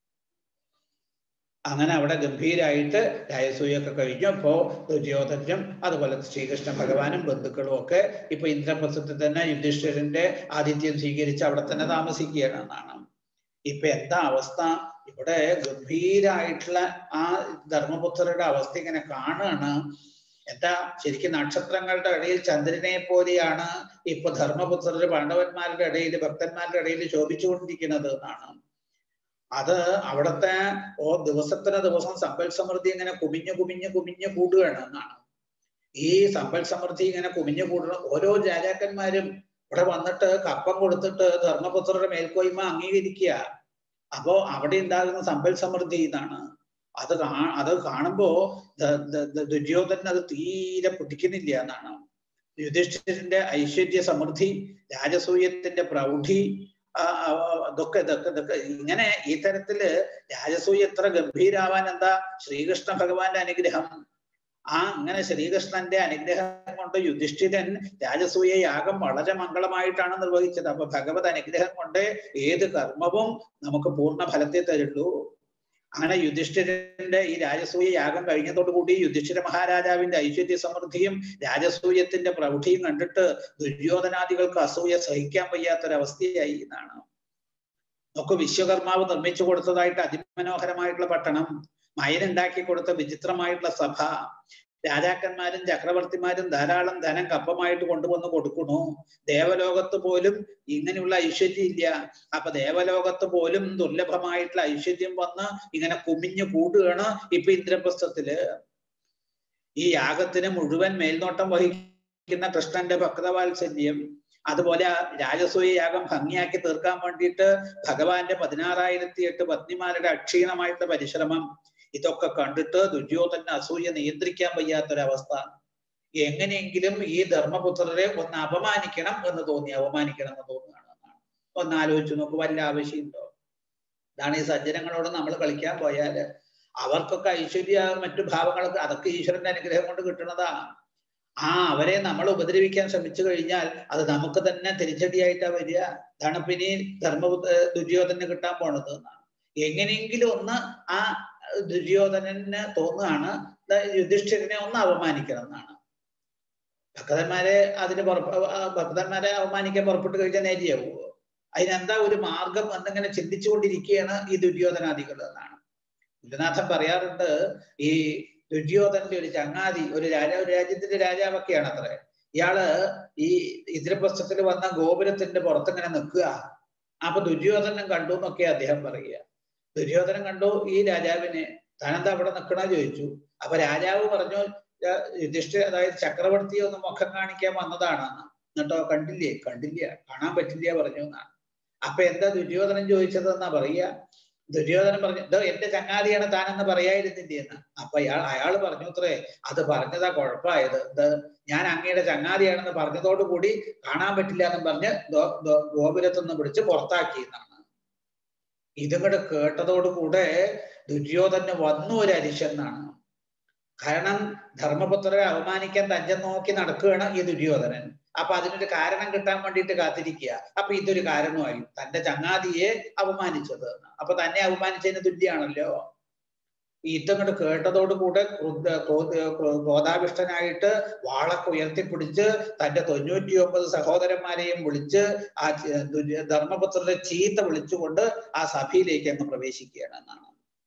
അങ്ങനെ അവിടെ ഗംഭീരായിട്ട് രാജസൂയൊക്കെ കഴിഞ്ഞപ്പോ ദുര്യോധനും അതുപോലെ ശ്രീകൃഷ്ണ ഭഗവാനും ബന്ധുക്കളും ഒക്കെ ഇപ്പൊ ഇന്ദ്രപ്രസ്ഥത്തിൽ തന്നെ യുധിഷ്ഠിരന്റെ ആതിഥ്യം സ്വീകരിച്ച് അവിടെ തന്നെ താമസിക്കുകയാണ് എന്നാണ് ഇപ്പൊ എന്താ അവസ്ഥ ഇവിടെ ഗംഭീരായിട്ടുള്ള ആ ധർമ്മപുത്രരുടെ അവസ്ഥ ഇങ്ങനെ കാണുകയാണ് എന്താ ശരിക്കും നക്ഷത്രങ്ങളുടെ ഇടയിൽ ചന്ദ്രനെ പോലെയാണ് ഇപ്പൊ ധർമ്മപുത്രര് പാണ്ഡവന്മാരുടെ ഇടയിൽ ഭക്തന്മാരുടെ ഇടയിൽ ശോഭിച്ചുകൊണ്ടിരിക്കുന്നത് എന്നാണ് അത് അവിടുത്തെ ഓ ദിവസത്തിന് ദിവസം സമ്പൽ സമൃദ്ധി ഇങ്ങനെ കുമിഞ്ഞു കുമിഞ്ഞു കുമിഞ്ഞു കൂടുകയാണ് എന്നാണ് ഈ സമ്പൽ സമൃദ്ധി ഇങ്ങനെ കുമിഞ്ഞു കൂടുന്ന ഓരോ രാജാക്കന്മാരും ഇവിടെ വന്നിട്ട് കപ്പം കൊടുത്തിട്ട് ധർമ്മപുത്രരുടെ മേൽക്കോയ്മ അംഗീകരിക്കുക അപ്പോ അവിടെ ഉണ്ടാകുന്ന സമ്പൽ സമൃദ്ധി ഇതാണ് അത് കാ അത് കാണുമ്പോ ദ- ദ- ദ- ദുര്യോധനൻ അത് തീരെ പിടിക്കുന്നില്ല എന്നാണ് യുധിഷ്ഠിരന്റെ ഐശ്വര്യ സമൃദ്ധി രാജസൂയത്തിന്റെ പ്രൗഢി ആ, ആ, ആ, ഇതൊക്കെ ഇതൊക്കെ ഇതൊക്കെ ഇങ്ങനെ ഈ തരത്തില് രാജസൂയ എത്ര ഗംഭീരാവാൻ എന്താ ശ്രീകൃഷ്ണ ഭഗവാന്റെ അനുഗ്രഹം ആ അങ്ങനെ ശ്രീകൃഷ്ണന്റെ അനുഗ്രഹം കൊണ്ട് യുധിഷ്ഠിരൻ രാജസൂയ യാഗം വളരെ മംഗളമായിട്ടാണ് നിർവഹിച്ചത് അപ്പൊ ഭഗവത് അനുഗ്രഹം കൊണ്ട് ഏത് കർമ്മവും നമുക്ക് പൂർണ്ണ ഫലത്തെ തരുള്ളൂ അങ്ങനെ യുധിഷ്ഠിരന്റെ ഈ രാജസൂയ യാഗം കഴിഞ്ഞതോടുകൂടി യുധിഷ്ഠിര മഹാരാജാവിന്റെ ഐശ്വര്യ സമൃദ്ധിയും രാജസൂയത്തിന്റെ പ്രൗഢിയും കണ്ടിട്ട് ദുര്യോധനാദികൾക്ക് അസൂയ സഹിക്കാൻ വയ്യാത്തൊരവസ്ഥയായി എന്നാണ് നമുക്ക് വിശ്വകർമാവ് നിർമ്മിച്ചു കൊടുത്തതായിട്ട് അതിമനോഹരമായിട്ടുള്ള പട്ടണം മയനുണ്ടാക്കി കൊടുത്ത വിചിത്രമായിട്ടുള്ള സഭ രാജാക്കന്മാരും ചക്രവർത്തിമാരും ധാരാളം ധനം കപ്പമായിട്ട് കൊണ്ടുവന്ന് കൊടുക്കണു ദേവലോകത്ത് പോലും ഇങ്ങനെയുള്ള ഐശ്വര്യം ഇല്ല അപ്പൊ ദേവലോകത്ത് പോലും ദുർലഭമായിട്ടുള്ള ഐശ്വര്യം വന്ന് ഇങ്ങനെ കുമിഞ്ഞു കൂടുകയാണ് ഇപ്പൊ ഇന്ദ്രപ്രസ്ഥത്തില് ഈ യാഗത്തിന് മുഴുവൻ മേൽനോട്ടം വഹിക്കുന്ന കൃഷ്ണന്റെ ഭക്തവാത്സല്യം അതുപോലെ ആ രാജസൂയ യാഗം ഭംഗിയാക്കി തീർക്കാൻ വേണ്ടിയിട്ട് ഭഗവാന്റെ പതിനാറായിരത്തി എട്ട് പത്നിമാരുടെ അക്ഷീണമായിട്ടുള്ള പരിശ്രമം ഇതൊക്കെ കണ്ടിട്ട് ദുര്യോധന അസൂയ നിയന്ത്രിക്കാൻ വയ്യാത്തൊരവസ്ഥ എങ്ങനെയെങ്കിലും ഈ ധർമ്മപുത്രരെ ഒന്ന് അപമാനിക്കണം എന്ന് തോന്നി അപമാനിക്കണം എന്ന് തോന്നുകയാണ് എന്നാണ് ഒന്ന് ആലോചിച്ചു നോക്ക് വല്ല ആവശ്യമുണ്ടോ ഇതാണ് ഈ സജ്ജനങ്ങളോട് നമ്മൾ കളിക്കാൻ പോയാല് അവർക്കൊക്കെ ഐശ്വര്യ മറ്റു ഭാവങ്ങളൊക്കെ അതൊക്കെ ഈശ്വരന്റെ അനുഗ്രഹം കൊണ്ട് കിട്ടുന്നതാ ആ അവരെ നമ്മൾ ഉപദ്രവിക്കാൻ ശ്രമിച്ചു കഴിഞ്ഞാൽ അത് നമുക്ക് തന്നെ തിരിച്ചടിയായിട്ടാ വരിക ഇതാണ് പിന്നെ ഈ ധർമ്മ ദുര്യോധന കിട്ടാൻ പോണത് എന്നാണ് എങ്ങനെയെങ്കിലും ഒന്ന് ആ ദുര്യോധനന് തോന്നുകയാണ് യുധിഷ്ഠിരനെ ഒന്ന് അപമാനിക്കണം എന്നാണ് ഭക്തന്മാരെ അതിന് പുറപ്പ് ഭക്തന്മാരെ അവമാനിക്കാൻ പുറപ്പെട്ടു കഴിഞ്ഞാൽ നേരിയാവുമോ അതിനെന്താ ഒരു മാർഗം എന്നിങ്ങനെ ചിന്തിച്ചുകൊണ്ടിരിക്കുകയാണ് ഈ ദുര്യോധനാദികൾ എന്നാണ് ഗുരുനാഥൻ പറയാറുണ്ട് ഈ ദുര്യോധനന്റെ ഒരു ചങ്ങാതി ഒരു രാജാ ഒരു രാജ്യത്തിന്റെ രാജാവൊക്കെയാണ് അത്ര ഇയാള് ഈ ഇന്ദ്രപ്രസ്ഥത്തിൽ വന്ന ഗോപുരത്തിന്റെ പുറത്തിങ്ങനെ നിൽക്കുക അപ്പൊ ദുര്യോധനൻ കണ്ടു എന്നൊക്കെ അദ്ദേഹം പറയുക ദുര്യോധനൻ കണ്ടു ഈ രാജാവിനെ താനെന്താ അവിടെ നിൽക്കണ ചോദിച്ചു അപ്പൊ രാജാവ് പറഞ്ഞു യുധിഷ്ഠിര അതായത് ചക്രവർത്തിയെ ഒന്ന് മുഖം കാണിക്കാൻ വന്നതാണെന്ന് എന്നിട്ടോ കണ്ടില്ലേ കണ്ടില്ല കാണാൻ പറ്റില്ല പറഞ്ഞു എന്നാണ് അപ്പൊ എന്താ ദുര്യോധനൻ ചോദിച്ചതെന്നാ പറയുക ദുര്യോധനൻ പറഞ്ഞു ഇതോ എന്റെ ചങ്ങാതിയാണ് താനെന്ന് പറയായിരുന്നില്ലേ എന്ന് അപ്പൊ അയാൾ അയാൾ പറഞ്ഞു അത്രേ അത് പറഞ്ഞതാ കുഴപ്പമായത് ഇത് ഞാൻ അങ്ങയുടെ ചങ്ങാതിയാണെന്ന് പറഞ്ഞതോട് കൂടി കാണാൻ പറ്റില്ല എന്നും പറഞ്ഞ് ഗോപുരത്തുനിന്ന് പിടിച്ച് പുറത്താക്കി എന്നാണ് ഇതും കൂടെ കേട്ടതോടുകൂടെ ദുര്യോധന് വന്നു ഒരു അരിശെന്നാണ് കാരണം ധർമ്മപുത്രരെ അവമാനിക്കാൻ തഞ്ചം നോക്കി നടക്കുകയാണ് ഈ ദുര്യോധനൻ അപ്പൊ അതിനൊരു കാരണം കിട്ടാൻ വേണ്ടിയിട്ട് കാത്തിരിക്കുക അപ്പൊ ഇതൊരു കാരണമായി തന്റെ ചങ്ങാതിയെ അപമാനിച്ചത് അപ്പൊ തന്നെ അപമാനിച്ചതിന് തുല്യാണല്ലോ ഇതങ്ങോട്ട് കേട്ടതോടുകൂടെ ക്രോധാഭിഷ്ടനായിട്ട് വാളൊക്കെ ഉയർത്തിപ്പിടിച്ച് തന്റെ തൊണ്ണൂറ്റി ഒമ്പത് സഹോദരന്മാരെയും വിളിച്ച് ആ ധർമ്മപുത്രരെ ചീത്ത വിളിച്ചുകൊണ്ട് ആ സഭയിലേക്ക് അങ്ങ് പ്രവേശിക്കുകയാണ് എന്നാണ്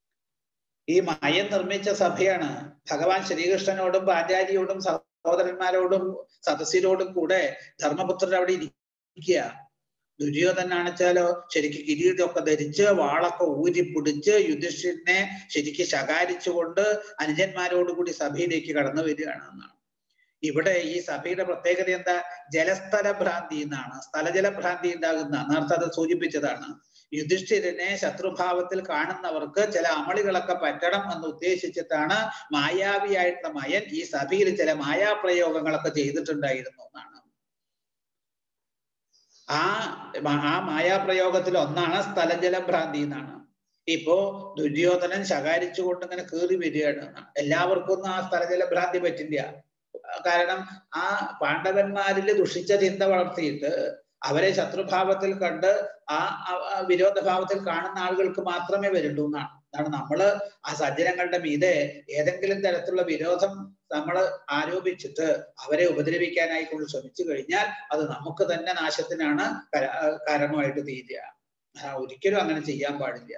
ഈ മയം നിർമ്മിച്ച സഭയാണ് ഭഗവാൻ ശ്രീകൃഷ്ണനോടും പാഞ്ചാലിയോടും സഹോദരന്മാരോടും സദസ്സിനോടും കൂടെ ധർമ്മപുത്രർ അവിടെ ഇരിക്കുക ദുര്യോധനാണെച്ചാലോ ശരിക്ക് കിരീടമൊക്കെ ധരിച്ച് വാളൊക്കെ ഊരിപ്പിടിച്ച് യുധിഷ്ഠിരനെ ശരിക്ക് ശകാരിച്ചുകൊണ്ട് അനുജന്മാരോടുകൂടി സഭയിലേക്ക് കടന്നു വരികയാണ് എന്നാണ് ഇവിടെ ഈ സഭയുടെ പ്രത്യേകത എന്താ ജലസ്ഥല ഭ്രാന്തി എന്നാണ് സ്ഥലജല ഭ്രാന്തി ഉണ്ടാകുന്ന നേരത്തെ അത് സൂചിപ്പിച്ചതാണ് യുധിഷ്ഠിരനെ ശത്രുഭാവത്തിൽ കാണുന്നവർക്ക് ചില അമളികളൊക്കെ പറ്റണം എന്ന് ഉദ്ദേശിച്ചിട്ടാണ് മായാവിയായിട്ടുള്ള മയൻ ഈ സഭയിൽ ചില മായാപ്രയോഗങ്ങളൊക്കെ ചെയ്തിട്ടുണ്ടായിരുന്നു എന്നാണ് ആ ആ മായാപ്രയോഗത്തിൽ ഒന്നാണ് സ്ഥലജല ഭ്രാന്തി എന്നാണ് ഇപ്പോ ദുര്യോധനൻ ശകാരിച്ചുകൊണ്ട് ഇങ്ങനെ കയറി വരികയാണ് എല്ലാവർക്കും ഒന്നും ആ സ്ഥലജല ഭ്രാന്തി പറ്റില്ല കാരണം ആ പാണ്ഡവന്മാരിൽ ദുഷിച്ച ചിന്ത വളർത്തിയിട്ട് അവരെ ശത്രുഭാവത്തിൽ കണ്ട് ആ വിരോധഭാവത്തിൽ കാണുന്ന ആളുകൾക്ക് മാത്രമേ വരുള്ളൂ എന്നാണ് അതാണ് നമ്മള് ആ സജ്ജനങ്ങളുടെ മീതെ ഏതെങ്കിലും തരത്തിലുള്ള വിരോധം നമ്മൾ ആരോപിച്ചിട്ട് അവരെ ഉപദ്രവിക്കാനായി കൊണ്ട് ശ്രമിച്ചു കഴിഞ്ഞാൽ അത് നമുക്ക് തന്നെ നാശത്തിനാണ് കാരണമായിട്ട് തീരുക ഒരിക്കലും അങ്ങനെ ചെയ്യാൻ പാടില്ല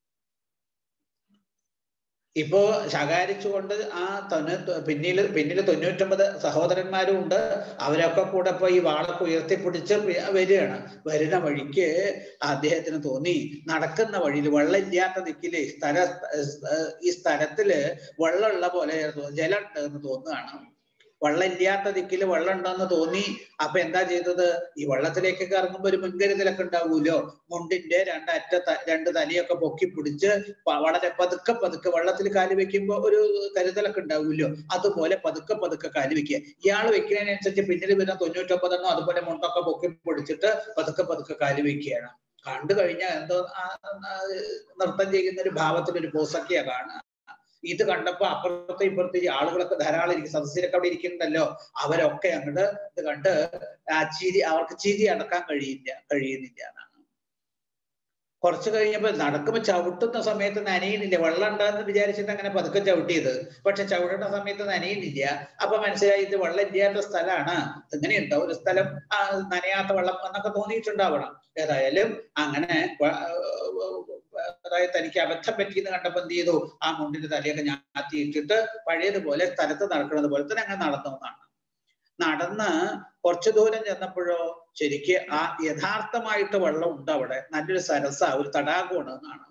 ഇപ്പോ ശകാരിച്ചുകൊണ്ട് ആ തൊണ്ണൂ പിന്നിൽ പിന്നിൽ തൊണ്ണൂറ്റൊമ്പത് സഹോദരന്മാരും ഉണ്ട് അവരൊക്കെ കൂടെ ഇപ്പൊ ഈ വാളൊക്കെ ഉയർത്തിപ്പിടിച്ച് വരികയാണ് വരുന്ന വഴിക്ക് അദ്ദേഹത്തിന് തോന്നി നടക്കുന്ന വഴിയിൽ വെള്ളമില്ലാത്ത ദിക്കില് സ്ഥല ഈ സ്ഥലത്തില് വെള്ളമുള്ള പോലെ ജലം ഉണ്ട് എന്ന് തോന്നുകയാണ് വെള്ളമില്ലാത്ത ദിക്കിൽ വെള്ളം ഉണ്ടെന്ന് തോന്നി അപ്പൊ എന്താ ചെയ്തത് ഈ വെള്ളത്തിലേക്കൊക്കെ ഇറങ്ങുമ്പോ ഒരു മുൻകരുതലൊക്കെ ഉണ്ടാവൂലോ മുണ്ടിന്റെ രണ്ടറ്റ രണ്ട് തലയൊക്കെ പൊക്കി പിടിച്ച് വളരെ പതുക്കെ പതുക്കെ വെള്ളത്തിൽ കാല് വെക്കുമ്പോ ഒരു കരുതലൊക്കെ ഉണ്ടാവൂലോ അതുപോലെ പതുക്കെ പതുക്കെ കാല് വെക്കുക ഇയാൾ വെക്കുന്നതിനനുസരിച്ച് പിന്നിൽ വരുന്ന തൊണ്ണൂറ്റൊമ്പതെണ്ണോ അതുപോലെ മുണ്ടൊക്കെ പൊക്കി പിടിച്ചിട്ട് പതുക്കെ പതുക്കെ കാല് വെക്കുകയാണ് കണ്ടു കഴിഞ്ഞാൽ എന്തോ നൃത്തം ചെയ്യുന്ന ഒരു ഭാവത്തിലൊരു പോസൊക്കെയാ കാണുക ഇത് കണ്ടപ്പോ അപ്പുറത്തെ ഇപ്പുറത്തെ ആളുകളൊക്കെ ധാരാളം ഇരിക്കും സദസ്സിലൊക്കെ അവിടെ ഇരിക്കുന്നുണ്ടല്ലോ അവരൊക്കെ അങ്ങോട്ട് ഇത് കണ്ട് ആ ചിരി അവർക്ക് ചിരി അടക്കാൻ കഴിയില്ല കഴിയുന്നില്ല എന്നാണ് കുറച്ച് കഴിഞ്ഞപ്പോ നടക്കുമ്പോ ചവിട്ടുന്ന സമയത്ത് നനയുന്നില്ല വെള്ളം ഉണ്ടെന്ന് വിചാരിച്ചിട്ട് അങ്ങനെ പതുക്കെ ചവിട്ടിയത് പക്ഷെ ചവിട്ടുന്ന സമയത്ത് നനയുന്നില്ല അപ്പൊ മനസ്സിലായി ഇത് വെള്ളം ഇല്ലാത്ത സ്ഥലമാണ് ഇങ്ങനെയുണ്ടോ ഒരു സ്ഥലം നനയാത്ത വെള്ളം എന്നൊക്കെ തോന്നിയിട്ടുണ്ടാവണം ഏതായാലും അങ്ങനെ അതായത് തനിക്ക് അബദ്ധം പറ്റിയെന്ന് കണ്ടപ്പോ എന്ത് ചെയ്തു ആ മുണ്ടിന്റെ തലയൊക്കെ ഞാത്തി ഇട്ടിട്ട് പഴയതുപോലെ സ്ഥലത്ത് നടക്കുന്നത് പോലെ തന്നെ അങ്ങനെ നടന്നു എന്നാണ് നടന്ന് കുറച്ചു ദൂരം ചെന്നപ്പോഴോ ശരിക്ക് ആ യഥാർത്ഥമായിട്ട് വെള്ളം ഉണ്ട് അവിടെ നല്ലൊരു സരസ ഒരു തടാകമാണ് എന്നാണ്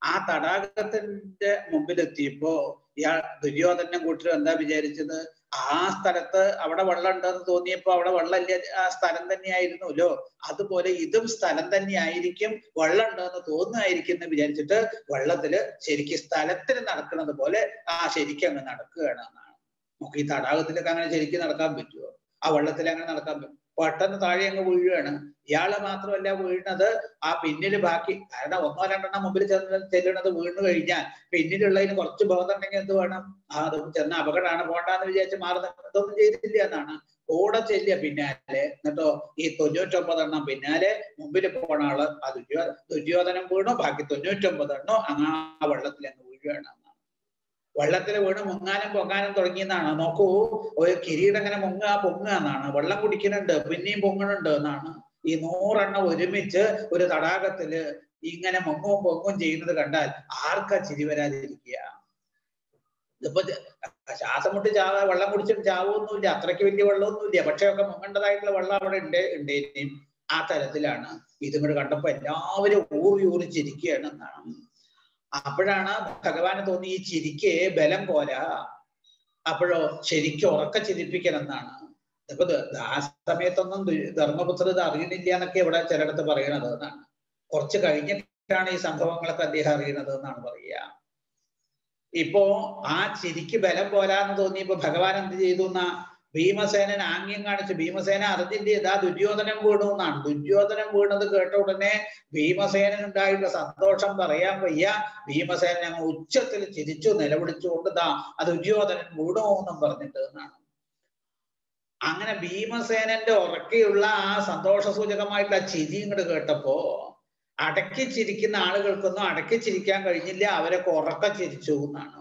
ആ തടാകത്തിന്റെ മുമ്പിലെത്തിയപ്പോ ഇയാൾ ദുര്യോധനം കൂട്ടരും എന്താ വിചാരിച്ചത് ആ സ്ഥലത്ത് അവിടെ വെള്ളം ഉണ്ടെന്ന് തോന്നിയപ്പോ അവിടെ വെള്ളമില്ല ആ സ്ഥലം തന്നെയായിരുന്നല്ലോ അതുപോലെ ഇതും സ്ഥലം തന്നെയായിരിക്കും വെള്ളം ഉണ്ടെന്ന് തോന്നുമായിരിക്കും എന്ന് വിചാരിച്ചിട്ട് വെള്ളത്തില് ശരിക്കും സ്ഥലത്തിന് നടക്കുന്നത് പോലെ ആ ശരിക്കും അങ്ങ് നടക്കുകയാണ് എന്നാണ് നമുക്ക് ഈ തടാകത്തിലൊക്കെ അങ്ങനെ ശരിക്കും നടക്കാൻ പറ്റുമോ ആ വെള്ളത്തിൽ അങ്ങനെ നടക്കാൻ പറ്റും പെട്ടെന്ന് താഴെ അങ്ങ് വീഴുകയാണ് ഇയാള് മാത്രമല്ല വീഴുന്നത് ആ പിന്നില് ബാക്കി കാരണം ഒന്നോ രണ്ടെണ്ണം മുമ്പിൽ ചെന്ന് ചെല്ലുന്നത് വീണ് കഴിഞ്ഞാൽ പിന്നിലുള്ളതിന് കുറച്ച് ബോധം ഉണ്ടെങ്കിൽ എന്ത് വേണം ആ അത് ചെന്ന അപകടമാണ് പോണ്ടാന്ന് വിചാരിച്ച് മാറുന്ന ഇതൊന്നും ചെയ്തില്ല എന്നാണ് കൂടെ ചെല്ലുക പിന്നാലെ എന്നിട്ടോ ഈ തൊണ്ണൂറ്റൊമ്പതെണ്ണം പിന്നാലെ മുമ്പിൽ പോണ ആള് ആ ദുര്യോ ദുര്യോധനം വീണു ബാക്കി തൊണ്ണൂറ്റൊമ്പതെണ്ണോ അങ്ങ് ആ വെള്ളത്തിൽ അങ്ങ് വീഴുകയാണ് വെള്ളത്തിൽ വീണ് മുങ്ങാനും പൊങ്ങാനും തുടങ്ങിയെന്നാണ് നോക്കൂ ഒരു കിരീടം ഇങ്ങനെ മുങ്ങുക പൊങ്ങുക എന്നാണ് വെള്ളം കുടിക്കുന്നുണ്ട് പിന്നെയും പൊങ്ങുന്നുണ്ട് എന്നാണ് ഈ നൂറെണ്ണം ഒരുമിച്ച് ഒരു തടാകത്തില് ഇങ്ങനെ മുങ്ങും പൊങ്ങും ചെയ്യുന്നത് കണ്ടാൽ ആർക്കാ ചിരി വരാതിരിക്കുക ഇതിപ്പോ ശ്വാസം മുട്ടി ചാവ വെള്ളം കുടിച്ചിട്ട് ചാവൊന്നുമില്ല അത്രയ്ക്ക് വലിയ വെള്ളമൊന്നുമില്ല പക്ഷെ ഒക്കെ മുങ്ങേണ്ടതായിട്ടുള്ള വെള്ളം അവിടെ ഉണ്ട് ഉണ്ട് ഇനിയും ആ തരത്തിലാണ് ഇതും കൂടെ കണ്ടപ്പോ എല്ലാവരും ഊറി ഊറി ചിരിക്കുകയാണ് എന്നാണ് അപ്പോഴാണ് ഭഗവാന് തോന്നി ഈ ചിരിക്ക് ബലം പോരാ അപ്പോഴോ ശരിക്കും ഉറക്ക ചിരിപ്പിക്കണം എന്നാണ് ഇപ്പൊ ആ സമയത്തൊന്നും ധർമ്മപുത്ര ഇത് അറിയണില്ല എന്നൊക്കെ ഇവിടെ ചിലയിടത്ത് പറയണത് എന്നാണ് കുറച്ച് കഴിഞ്ഞിട്ടാണ് ഈ സംഭവങ്ങളൊക്കെ അദ്ദേഹം അറിയണത് എന്നാണ് പറയുക ഇപ്പോ ആ ചിരിക്ക് ബലം പോരാന്ന് തോന്നിയപ്പോ ഭഗവാൻ എന്ത് ചെയ്തു എന്നാ ഭീമസേനൻ ആംഗ്യം കാണിച്ചു ഭീമസേന അറിഞ്ഞില്ല ഇതാ ദുര്യോധനം വീണു എന്നാണ് ദുര്യോധനം വീണത് കേട്ട ഉടനെ ഭീമസേനൻ ഉണ്ടായിട്ടുള്ള സന്തോഷം പറയാൻ വയ്യ ഭീമസേനൻ അങ്ങ് ഉച്ചത്തിൽ ചിരിച്ചു നിലവിളിച്ചുകൊണ്ട് ദാ ആ ദുര്യോധനൻ വീണു എന്നും പറഞ്ഞിട്ട് എന്നാണ് അങ്ങനെ ഭീമസേനന്റെ ഉറക്കെയുള്ള ആ സന്തോഷ സൂചകമായിട്ടുള്ള ചിരി ഇങ്ങോട്ട് കേട്ടപ്പോ അടക്കി ചിരിക്കുന്ന ആളുകൾക്കൊന്നും അടക്കി ചിരിക്കാൻ കഴിഞ്ഞില്ല അവരൊക്കെ ഉറക്ക ചിരിച്ചു എന്നാണ്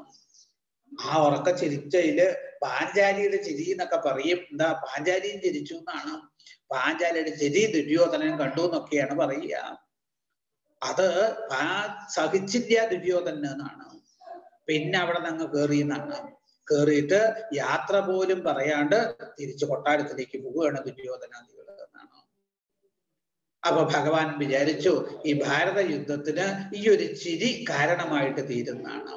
ആ ഉറക്ക ചിരിച്ചതില് പാഞ്ചാലിയുടെ ചിരി എന്നൊക്കെ പറയും എന്താ പാഞ്ചാലിയും ചിരിച്ചു എന്നാണ് പാഞ്ചാലിയുടെ ചിരി ദുര്യോധനൻ കണ്ടു എന്നൊക്കെയാണ് പറയുക അത് ആ സഹിച്ചില്ല ദുര്യോധനൻ എന്നാണ് പിന്നെ അവിടെ നിന്ന് കയറി എന്നാണ് കയറിയിട്ട് യാത്ര പോലും പറയാണ്ട് തിരിച്ചു കൊട്ടാരത്തിലേക്ക് പോവുകയാണ് ദുര്യോധനാദികൾ എന്നാണ് അപ്പൊ ഭഗവാൻ വിചാരിച്ചു ഈ ഭാരത യുദ്ധത്തിന് ഈ ഒരു ചിരി കാരണമായിട്ട് തീരുന്നതാണ്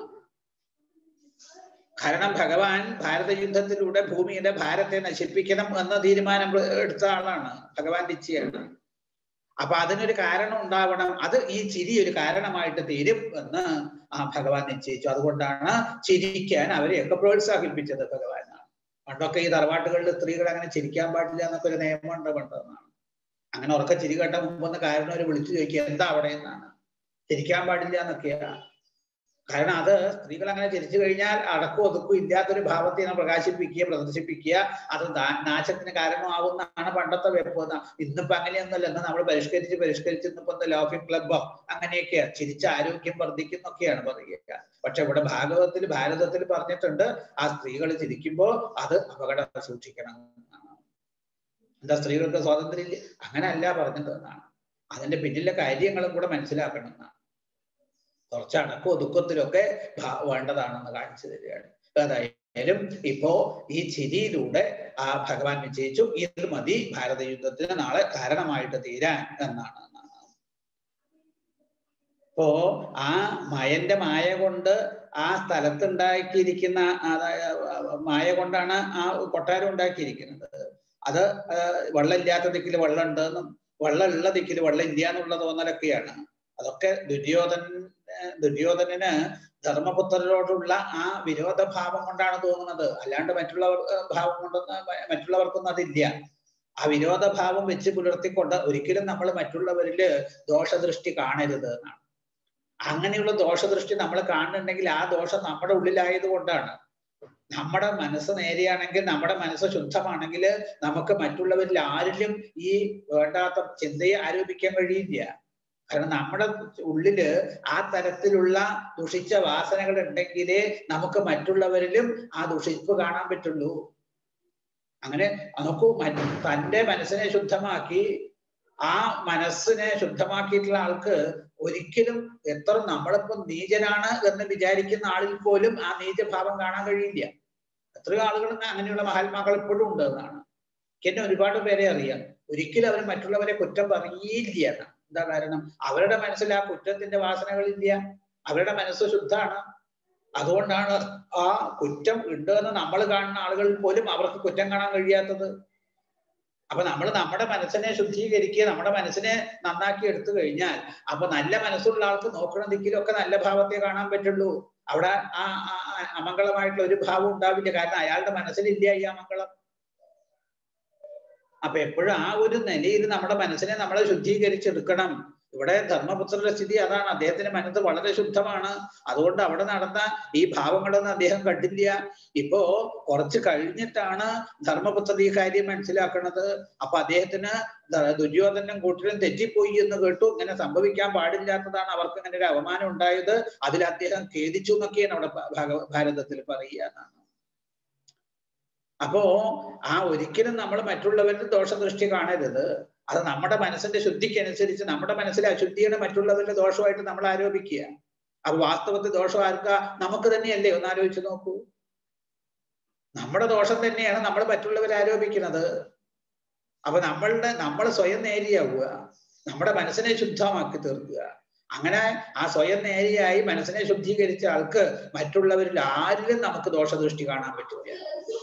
കാരണം ഭഗവാൻ ഭാരത യുദ്ധത്തിലൂടെ ഭൂമിയുടെ ഭാരത്തെ നശിപ്പിക്കണം എന്ന തീരുമാനം എടുത്ത ആളാണ് ഭഗവാൻ ഇച്ഛയാണ് അപ്പൊ അതിനൊരു കാരണം ഉണ്ടാവണം അത് ഈ ചിരി ഒരു കാരണമായിട്ട് തീരും എന്ന് ആ ഭഗവാൻ നിശ്ചയിച്ചു അതുകൊണ്ടാണ് ചിരിക്കാൻ അവരെയൊക്കെ പ്രോത്സാഹിപ്പിച്ചത് ഭഗവാനാണ് പണ്ടൊക്കെ ഈ തറവാട്ടുകളിൽ സ്ത്രീകൾ അങ്ങനെ ചിരിക്കാൻ പാടില്ല എന്നൊക്കെ ഒരു നിയമമുണ്ട് പണ്ടെന്നാണ് അങ്ങനെ ഉറക്ക ചിരി കേട്ട മുമ്പൊന്ന് കാരണം ഒരു വിളിച്ചു ചോദിക്കുക എന്താ അവിടെ എന്നാണ് ചിരിക്കാൻ പാടില്ല എന്നൊക്കെയാണ് കാരണം അത് സ്ത്രീകൾ അങ്ങനെ ചിരിച്ചു കഴിഞ്ഞാൽ അടക്കവും ഒതുക്കും ഇല്ലാത്തൊരു ഭാവത്തെ പ്രകാശിപ്പിക്കുക പ്രദർശിപ്പിക്കുക അത് നാശത്തിന് കാരണമാവുന്നതാണ് പണ്ടത്തെ വെപ്പ് ഇന്നിപ്പോ അങ്ങനെയൊന്നുമല്ല ഇന്ന് നമ്മൾ പരിഷ്കരിച്ച് പരിഷ്കരിച്ച് ഇന്നിപ്പോ എന്താ ലോഫിംഗ് ക്ലബോ അങ്ങനെയൊക്കെയാ ചിരിച്ച ആരോഗ്യം വർദ്ധിക്കുന്നൊക്കെയാണ് പറയുക പക്ഷെ ഇവിടെ ഭാഗവത്തിൽ ഭാരതത്തിൽ പറഞ്ഞിട്ടുണ്ട് ആ സ്ത്രീകൾ ചിരിക്കുമ്പോൾ അത് അപകടം സൂക്ഷിക്കണം എന്നാണ് എന്താ സ്ത്രീകൾക്ക് സ്വാതന്ത്ര്യം ഇല്ല അങ്ങനെയല്ല പറഞ്ഞത് എന്നാണ് അതിന്റെ പിന്നിലെ കാര്യങ്ങളും കൂടെ മനസ്സിലാക്കണം എന്നാണ് കുറച്ച് അടക്കോ ദുഃഖത്തിലൊക്കെ വേണ്ടതാണെന്ന് കാണിച്ചു തരികയാണ് ഏതായാലും ഇപ്പോ ഈ ചിരിയിലൂടെ ആ ഭഗവാൻ നിശ്ചയിച്ചു ഇത് മതി ഭാരത യുദ്ധത്തിന് നാളെ കാരണമായിട്ട് തീരാൻ എന്നാണ് ഇപ്പോ ആ മയന്റെ മായ കൊണ്ട് ആ സ്ഥലത്തുണ്ടാക്കിയിരിക്കുന്ന മായ കൊണ്ടാണ് ആ കൊട്ടാരം ഉണ്ടാക്കിയിരിക്കുന്നത് അത് വെള്ളമില്ലാത്ത ദിക്കിൽ വെള്ളം ഉണ്ടെന്നും വെള്ളമുള്ള ദിക്കിൽ വെള്ളം ഇല്ല എന്നുള്ള തോന്നലൊക്കെയാണ് അതൊക്കെ ദുര്യോധന ദുര്യോധനന് ധർമ്മപുത്രരോടുള്ള ആ വിരോധഭാവം കൊണ്ടാണ് തോന്നുന്നത് അല്ലാണ്ട് മറ്റുള്ളവർ ഭാവം കൊണ്ടൊന്നും മറ്റുള്ളവർക്കൊന്നും അതില്ല ആ വിരോധഭാവം വെച്ച് പുലർത്തിക്കൊണ്ട് ഒരിക്കലും നമ്മൾ മറ്റുള്ളവരില് ദോഷദൃഷ്ടി കാണരുത് എന്നാണ് അങ്ങനെയുള്ള ദോഷദൃഷ്ടി നമ്മൾ കാണുന്നുണ്ടെങ്കിൽ ആ ദോഷം നമ്മുടെ ഉള്ളിലായത് കൊണ്ടാണ് നമ്മുടെ മനസ്സ് നേരെയാണെങ്കിൽ നമ്മുടെ മനസ്സ് ശുദ്ധമാണെങ്കിൽ നമുക്ക് മറ്റുള്ളവരിൽ ആരിലും ഈ വേണ്ടാത്ത ചിന്തയെ ആരോപിക്കാൻ കഴിയില്ല കാരണം നമ്മുടെ ഉള്ളില് ആ തരത്തിലുള്ള ദുഷിച്ച വാസനകൾ ഉണ്ടെങ്കിലേ നമുക്ക് മറ്റുള്ളവരിലും ആ ദുഷിപ്പ് കാണാൻ പറ്റുള്ളൂ അങ്ങനെ നമുക്ക് തൻ്റെ മനസ്സിനെ ശുദ്ധമാക്കി ആ മനസ്സിനെ ശുദ്ധമാക്കിയിട്ടുള്ള ആൾക്ക് ഒരിക്കലും എത്ര നമ്മളിപ്പോ നീചനാണ് എന്ന് വിചാരിക്കുന്ന ആളിൽ പോലും ആ നീചഭാവം കാണാൻ കഴിയില്ല എത്രയോ ആളുകൾ അങ്ങനെയുള്ള മഹാത്മാക്കൾ ഇപ്പോഴും ഉണ്ട് എന്നാണ് എന്നെ ഒരുപാട് പേരെ അറിയാം ഒരിക്കലും അവർ മറ്റുള്ളവരെ കുറ്റം പറയില്ല എന്നാണ് എന്താ കാരണം അവരുടെ മനസ്സിൽ ആ കുറ്റത്തിന്റെ വാസനകളില്ല അവരുടെ മനസ്സ് ശുദ്ധമാണ് അതുകൊണ്ടാണ് ആ കുറ്റം ഉണ്ട് എന്ന് നമ്മൾ കാണുന്ന ആളുകൾ പോലും അവർക്ക് കുറ്റം കാണാൻ കഴിയാത്തത് അപ്പൊ നമ്മൾ നമ്മുടെ മനസ്സിനെ ശുദ്ധീകരിക്കുക നമ്മുടെ മനസ്സിനെ നന്നാക്കി എടുത്തു കഴിഞ്ഞാൽ അപ്പൊ നല്ല മനസ്സുള്ള ആൾക്ക് നോക്കണ ദിക്കിലൊക്കെ നല്ല ഭാവത്തെ കാണാൻ പറ്റുള്ളൂ അവിടെ ആ ആ- ആ അമംഗളമായിട്ടുള്ള ഒരു ഭാവം ഉണ്ടാവില്ല കാരണം അയാളുടെ മനസ്സിലില്ല ഈ അമംഗളം അപ്പൊ എപ്പോഴും ആ ഒരു നിലയിൽ നമ്മുടെ മനസ്സിനെ നമ്മളെ ശുദ്ധീകരിച്ചെടുക്കണം ഇവിടെ ധർമ്മപുത്രന്റെ സ്ഥിതി അതാണ് അദ്ദേഹത്തിന്റെ മനസ്സ് വളരെ ശുദ്ധമാണ് അതുകൊണ്ട് അവിടെ നടന്ന ഈ ഭാവങ്ങളൊന്നും അദ്ദേഹം കണ്ടില്ല ഇപ്പോ കുറച്ച് കഴിഞ്ഞിട്ടാണ് ധർമ്മപുത്രൻ ഈ കാര്യം മനസ്സിലാക്കുന്നത് അപ്പൊ അദ്ദേഹത്തിന് ദ- ദുര്യോധനും കൂട്ടരും തെറ്റിപ്പോയി എന്ന് കേട്ടു ഇങ്ങനെ സംഭവിക്കാൻ പാടില്ലാത്തതാണ് അവർക്ക് ഇങ്ങനെ ഒരു അവമാനം ഉണ്ടായത് അതിൽ അദ്ദേഹം ഖേദിച്ചു എന്നൊക്കെയാണ് അവിടെ ഭ- ഭഗ- ഭാരതത്തിൽ പറയുക എന്നാണ് അപ്പോ ആ ഒരിക്കലും നമ്മൾ മറ്റുള്ളവരിൽ ദോഷദൃഷ്ടി കാണരുത് അത് നമ്മുടെ മനസ്സിന്റെ ശുദ്ധിക്കനുസരിച്ച് നമ്മുടെ മനസ്സിലെ അശുദ്ധിയാണ് മറ്റുള്ളവരുടെ ദോഷമായിട്ട് നമ്മൾ ആരോപിക്കുക അപ്പൊ വാസ്തവത്തിൽ ദോഷം ആർക്കാ നമുക്ക് തന്നെയല്ലേ ഒന്ന് ആലോചിച്ച് നോക്കൂ നമ്മുടെ ദോഷം തന്നെയാണ് നമ്മൾ മറ്റുള്ളവരെ ആരോപിക്കുന്നത് അപ്പൊ നമ്മളുടെ നമ്മൾ സ്വയം നേരിയാവുക നമ്മുടെ മനസ്സിനെ ശുദ്ധമാക്കി തീർക്കുക അങ്ങനെ ആ സ്വയം നേരിയായി മനസ്സിനെ ശുദ്ധീകരിച്ച ആൾക്ക് മറ്റുള്ളവരിൽ ആരിലും നമുക്ക് ദോഷദൃഷ്ടി കാണാൻ പറ്റില്ല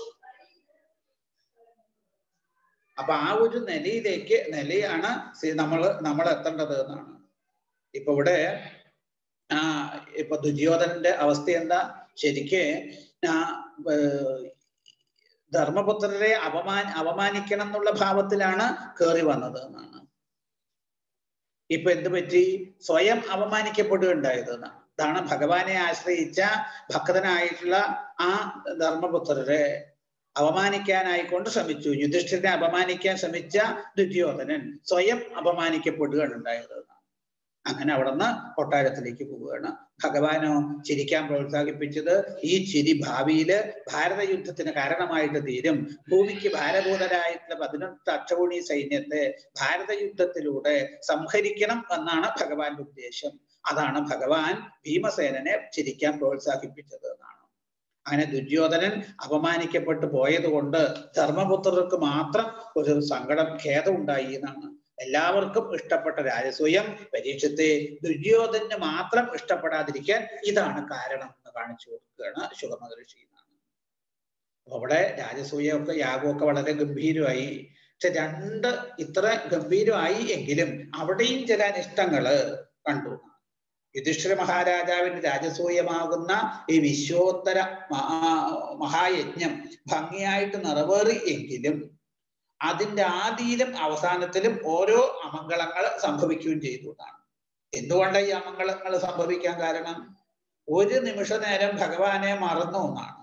അപ്പൊ ആ ഒരു നിലയിലേക്ക് നിലയാണ് സി- നമ്മള് നമ്മൾ എത്തേണ്ടത് എന്നാണ് ഇപ്പൊ ഇവിടെ ആ ഇപ്പൊ ദുര്യോധനന്റെ അവസ്ഥ എന്താ ശരിക്ക് ആ ഏർ, ധർമ്മപുത്രരെ അപമാൻ അവമാനിക്കണം എന്നുള്ള ഭാവത്തിലാണ് കയറി വന്നത് എന്നാണ് ഇപ്പൊ എന്ത് പറ്റി സ്വയം അവമാനിക്കപ്പെടുകയുണ്ടായത് എന്നാണ് ഇതാണ് ഭഗവാനെ ആശ്രയിച്ച ഭക്തനായിട്ടുള്ള ആ ധർമ്മപുത്രരെ അവമാനിക്കാനായിക്കൊണ്ട് ശ്രമിച്ചു യുധിഷ്ഠിരനെ അപമാനിക്കാൻ ശ്രമിച്ച ദുര്യോധനൻ സ്വയം അപമാനിക്കപ്പെടുകയാണ് ഉണ്ടായത് എന്നാണ്. അങ്ങനെ അവിടുന്ന് കൊട്ടാരത്തിലേക്ക് പോവുകയാണ് ഭഗവാനോ ചിരിക്കാൻ പ്രോത്സാഹിപ്പിച്ചത് ഈ ചിരി ഭാവിയില് ഭാരത യുദ്ധത്തിന് കാരണമായിട്ട് തീരും ഭൂമിക്ക് ഭാരഭൂതരായിട്ടുള്ള പതിനെട്ട് അക്ഷൗണി സൈന്യത്തെ ഭാരത യുദ്ധത്തിലൂടെ സംഹരിക്കണം എന്നാണ് ഭഗവാന്റെ ഉദ്ദേശം അതാണ് ഭഗവാൻ ഭീമസേനനെ ചിരിക്കാൻ പ്രോത്സാഹിപ്പിച്ചത് എന്നാണ് അങ്ങനെ ദുര്യോധനൻ അപമാനിക്കപ്പെട്ടു പോയത് കൊണ്ട് ധർമ്മപുത്രർക്ക് മാത്രം ഒരു സങ്കടം ഖേദം ഉണ്ടായി എന്നാണ് എല്ലാവർക്കും ഇഷ്ടപ്പെട്ട രാജസൂയം പരീക്ഷത്തെ ദുര്യോധന് മാത്രം ഇഷ്ടപ്പെടാതിരിക്കാൻ ഇതാണ് കാരണം എന്ന് കാണിച്ചു കൊടുക്കുകയാണ് ശുഗമഹർഷി എന്നാണ് അപ്പൊ അവിടെ രാജസൂയമൊക്കെ യാഗമൊക്കെ വളരെ ഗംഭീരമായി പക്ഷെ രണ്ട് ഇത്ര ഗംഭീരമായി എങ്കിലും അവിടെയും ചില അനിഷ്ടങ്ങള് കണ്ടു യുധിഷ്ഠിര മഹാരാജാവിന്റെ രാജസൂയമാകുന്ന ഈ വിശ്വോത്തര മഹാ- മഹായജ്ഞം ഭംഗിയായിട്ട് നിറവേറി എങ്കിലും അതിന്റെ ആദിയിലും അവസാനത്തിലും ഓരോ അമംഗളങ്ങൾ സംഭവിക്കുകയും ചെയ്തു എന്നാണ് എന്തുകൊണ്ടാണ് ഈ അമംഗളങ്ങൾ സംഭവിക്കാൻ കാരണം ഒരു നിമിഷ നേരം ഭഗവാനെ മറന്നു എന്നാണ്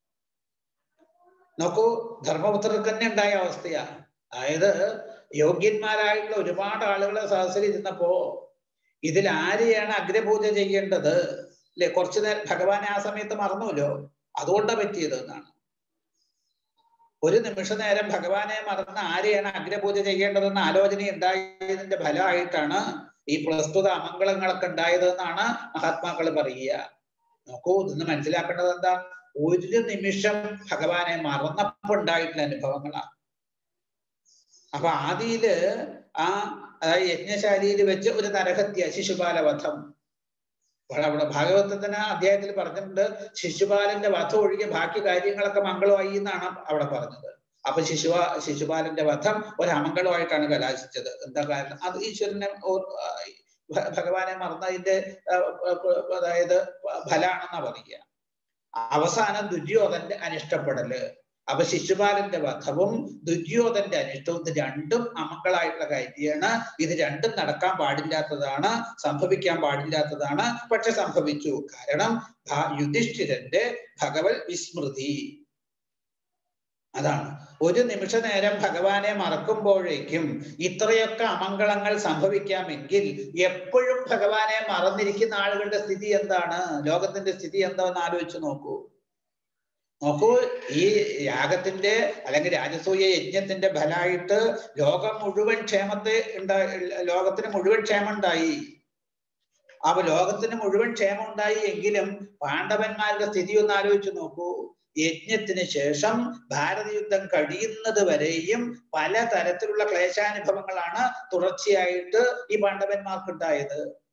നോക്കൂ ധർമ്മപുത്രർക്ക് തന്നെ ഉണ്ടായ അവസ്ഥയാ അതായത് യോഗ്യന്മാരായിട്ടുള്ള ഒരുപാട് ആളുകളെ സദസ്സിൽ ഇരുന്നപ്പോ ഇതിൽ ആരെയാണ് അഗ്രപൂജ ചെയ്യേണ്ടത് അല്ലെ കുറച്ചു നേരം ഭഗവാനെ ആ സമയത്ത് മറന്നുല്ലോ അതുകൊണ്ടാ പറ്റിയത് എന്നാണ് ഒരു നിമിഷ നേരം ഭഗവാനെ മറന്ന് ആരെയാണ് അഗ്രപൂജ ചെയ്യേണ്ടതെന്ന ആലോചന ഉണ്ടായതിന്റെ ഫലമായിട്ടാണ് ഈ പ്രസ്തുത അമംഗളങ്ങളൊക്കെ ഉണ്ടായത് എന്നാണ് മഹാത്മാക്കൾ പറയുക നോക്കൂ ഇതൊന്ന് മനസ്സിലാക്കേണ്ടത് എന്താ ഒരു നിമിഷം ഭഗവാനെ മറന്നപ്പോ ഉണ്ടായിട്ടുള്ള അനുഭവങ്ങളാണ് അപ്പൊ ആദിയില് ആ അതായത് യജ്ഞശാലയിൽ വെച്ച് ഒരു നരഹത്യ ശിശുപാലവധം അപ്പോൾ അവിടെ ഭാഗവതത്തിന് അധ്യായത്തിൽ പറഞ്ഞിട്ടുണ്ട് ശിശുപാലന്റെ വധം ഒഴികെ ബാക്കി കാര്യങ്ങളൊക്കെ മംഗളമായി എന്നാണ് അവിടെ പറഞ്ഞത് അപ്പൊ ശിശുവ ശിശുപാലന്റെ വധം ഒരു അമംഗളമായിട്ടാണ് കലാശിച്ചത് എന്താ കാരണം അത് ഈശ്വരനെ ഓ- ആ, ഭ- ഭഗവാനെ മറന്നതിന്റെ ആ, ആ, അതായത് ഫലാണെന്നാ പറയുക അവസാനം ദുര്യോധന്റെ അനിഷ്ടപ്പെടല് അപ്പൊ ശിശുപാലന്റെ വധവും ദുര്യോധന്റെ അനിഷ്ടവും ഇത് രണ്ടും അമക്കളായിട്ടുള്ള കാര്യമാണ് ഇത് രണ്ടും നടക്കാൻ പാടില്ലാത്തതാണ് സംഭവിക്കാൻ പാടില്ലാത്തതാണ് പക്ഷെ സംഭവിച്ചു കാരണം ഭ- യുധിഷ്ഠിരന്റെ ഭഗവത് വിസ്മൃതി അതാണ് ഒരു നിമിഷ നേരം ഭഗവാനെ മറക്കുമ്പോഴേക്കും ഇത്രയൊക്കെ അമംഗളങ്ങൾ സംഭവിക്കാമെങ്കിൽ എപ്പോഴും ഭഗവാനെ മറന്നിരിക്കുന്ന ആളുകളുടെ സ്ഥിതി എന്താണ് ലോകത്തിന്റെ സ്ഥിതി എന്താണെന്ന് ആലോചിച്ച് നോക്കൂ നോക്കൂ ഈ യാഗത്തിന്റെ അല്ലെങ്കിൽ രാജസൂയ യജ്ഞത്തിന്റെ ഫലമായിട്ട് ലോകം മുഴുവൻ ക്ഷേമത്തെ ഉണ്ടായി ലോകത്തിന് മുഴുവൻ ക്ഷേമം ഉണ്ടായി അപ്പൊ ലോകത്തിന് മുഴുവൻ ക്ഷേമം ഉണ്ടായി എങ്കിലും പാണ്ഡവന്മാരുടെ സ്ഥിതി ഒന്ന് ആലോചിച്ച് നോക്കൂ യജ്ഞത്തിന് ശേഷം ഭാരതയുദ്ധം കഴിയുന്നത് വരെയും പല തരത്തിലുള്ള ക്ലേശാനുഭവങ്ങളാണ് തുടർച്ചയായിട്ട് ഈ പാണ്ഡവന്മാർക്ക് ഉണ്ടായത്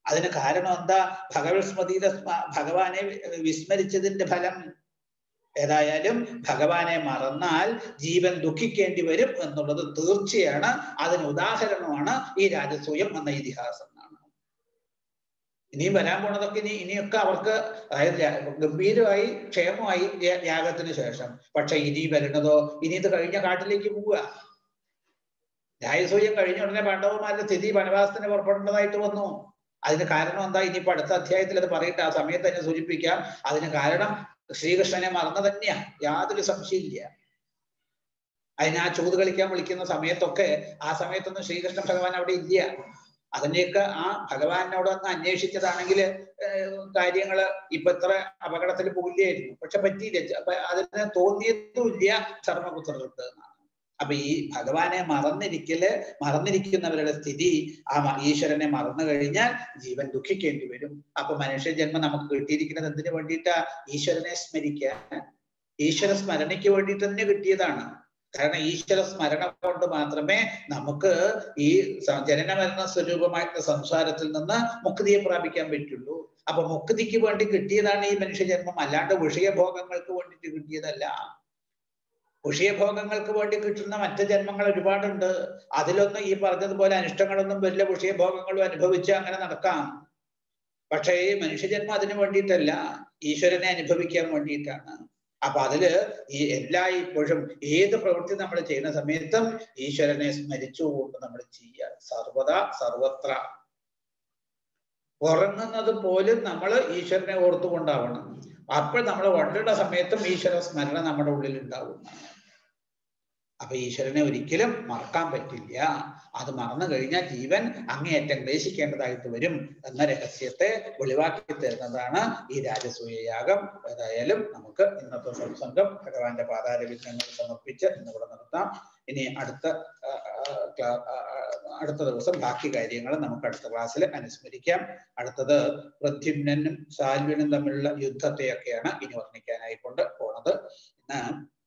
അതിന് കാരണം എന്താ ഭഗവത് സ്മൃതിയുടെ സ്മ- ഭഗവാനെ വിസ്മരിച്ചതിന്റെ ഫലം ഏതായാലും ഭഗവാനെ മറന്നാൽ ജീവൻ ദുഃഖിക്കേണ്ടി വരും എന്നുള്ളത് തീർച്ചയാണ് അതിന് ഉദാഹരണമാണ് ഈ രാജസൂയം എന്ന ഇതിഹാസം എന്നാണ് ഇനിയും വരാൻ പോണതൊക്കെ ഇനി ഇനിയൊക്കെ അവർക്ക് അതായത് രാ- ഗംഭീരമായി ക്ഷേമമായി യാ- യാഗത്തിന് ശേഷം പക്ഷെ ഇനി വരുന്നതോ ഇനി ഇത് കഴിഞ്ഞ കാട്ടിലേക്ക് പോവുക രാജസൂയം കഴിഞ്ഞ ഉടനെ പാണ്ഡവന്മാരുടെ സ്ഥിതി വനവാസത്തിന് പുറപ്പെടേണ്ടതായിട്ട് വന്നു അതിന് കാരണം എന്താ ഇനിയിപ്പോ അടുത്ത അധ്യായത്തിൽ അത് പറയട്ടെ ആ സമയത്ത് തന്നെ സൂചിപ്പിക്കാം അതിന് കാരണം ശ്രീകൃഷ്ണനെ മറന്നു തന്നെയാ യാതൊരു സംശയമില്ല അതിന് ആ ചൂത് കളിക്കാൻ വിളിക്കുന്ന സമയത്തൊക്കെ ആ സമയത്തൊന്നും ശ്രീകൃഷ്ണ ഭഗവാൻ അവിടെ ഇല്ല അതിനെയൊക്കെ ആ ഭഗവാനോട് ഒന്ന് അന്വേഷിച്ചതാണെങ്കിൽ കാര്യങ്ങള് ഇപ്പൊ ഇത്ര അപകടത്തിൽ പോയില്ലായിരുന്നു പക്ഷെ പറ്റിയില്ല ച- അപ്പൊ അതിന് തോന്നിയതുമില്ല ധർമ്മപുത്രർക്ക് എന്നാണ് അപ്പൊ ഈ ഭഗവാനെ മറന്നിരിക്കല് മറന്നിരിക്കുന്നവരുടെ സ്ഥിതി ആ മ- ഈശ്വരനെ മറന്നു കഴിഞ്ഞാൽ ജീവൻ ദുഃഖിക്കേണ്ടി വരും അപ്പൊ മനുഷ്യ ജന്മം നമുക്ക് കിട്ടിയിരിക്കുന്നത് എന്തിനു വേണ്ടിയിട്ടാ ഈശ്വരനെ സ്മരിക്കാൻ ഈശ്വര സ്മരണയ്ക്ക് വേണ്ടിയിട്ട് തന്നെ കിട്ടിയതാണ് കാരണം ഈശ്വര സ്മരണ കൊണ്ട് മാത്രമേ നമുക്ക് ഈ സ- ജനന മരണ സ്വരൂപമായിട്ടുള്ള സംസാരത്തിൽ നിന്ന് മുക്തിയെ പ്രാപിക്കാൻ പറ്റുള്ളൂ അപ്പൊ മുക്തിക്ക് വേണ്ടി കിട്ടിയതാണ് ഈ മനുഷ്യജന്മം അല്ലാണ്ട് വിഷയഭോഗങ്ങൾക്ക് വേണ്ടിയിട്ട് കിട്ടിയതല്ല വിഷയഭോഗങ്ങൾക്ക് വേണ്ടി കിട്ടുന്ന മറ്റ് ജന്മങ്ങൾ ഒരുപാടുണ്ട് അതിലൊന്നും ഈ പറഞ്ഞതുപോലെ അനിഷ്ടങ്ങളൊന്നും വലിയ വിഷയഭോഗങ്ങളും അനുഭവിച്ച് അങ്ങനെ നടക്കാം പക്ഷേ ഈ മനുഷ്യജന്മം അതിനു വേണ്ടിയിട്ടല്ല ഈശ്വരനെ അനുഭവിക്കാൻ വേണ്ടിയിട്ടാണ് അപ്പൊ അതില് ഈ എല്ലാ ഇപ്പോഴും ഏത് പ്രവൃത്തി നമ്മൾ ചെയ്യുന്ന സമയത്തും ഈശ്വരനെ സ്മരിച്ചുകൊണ്ട് നമ്മൾ ചെയ്യുക സർവദാ സർവത്ര ഉറങ്ങുന്നത് പോലും നമ്മൾ ഈശ്വരനെ ഓർത്തുകൊണ്ടാവണം അപ്പോൾ നമ്മൾ ഉണ്ടുള്ള സമയത്തും ഈശ്വര സ്മരണ നമ്മുടെ ഉള്ളിൽ ഉണ്ടാവും അപ്പൊ ഈശ്വരനെ ഒരിക്കലും മറക്കാൻ പറ്റില്ല അത് മറന്നു കഴിഞ്ഞാൽ ജീവൻ അങ്ങേയറ്റം ക്ലേശിക്കേണ്ടതായിട്ട് വരും എന്ന രഹസ്യത്തെ വെളിവാക്കി തരുന്നതാണ് ഈ രാജസൂയ യാഗം ഏതായാലും നമുക്ക് ഇന്നത്തെ സത്സംഗം ഭഗവാന്റെ പാതാരവിഘ്നങ്ങൾ സമർപ്പിച്ച് ഇന്നിവിടെ നിർത്താം ഇനി അടുത്ത ആ, ആ, ക്ലാ- ആ, ആ, അടുത്ത ദിവസം ബാക്കി കാര്യങ്ങൾ നമുക്ക് അടുത്ത ക്ലാസ്സിൽ അനുസ്മരിക്കാം അടുത്തത് പ്രദ്യുമ്നും സാൽവിനും തമ്മിലുള്ള യുദ്ധത്തെയൊക്കെയാണ് ഇനി വർണ്ണിക്കാനായിക്കൊണ്ട് പോണത് ഇന്ന്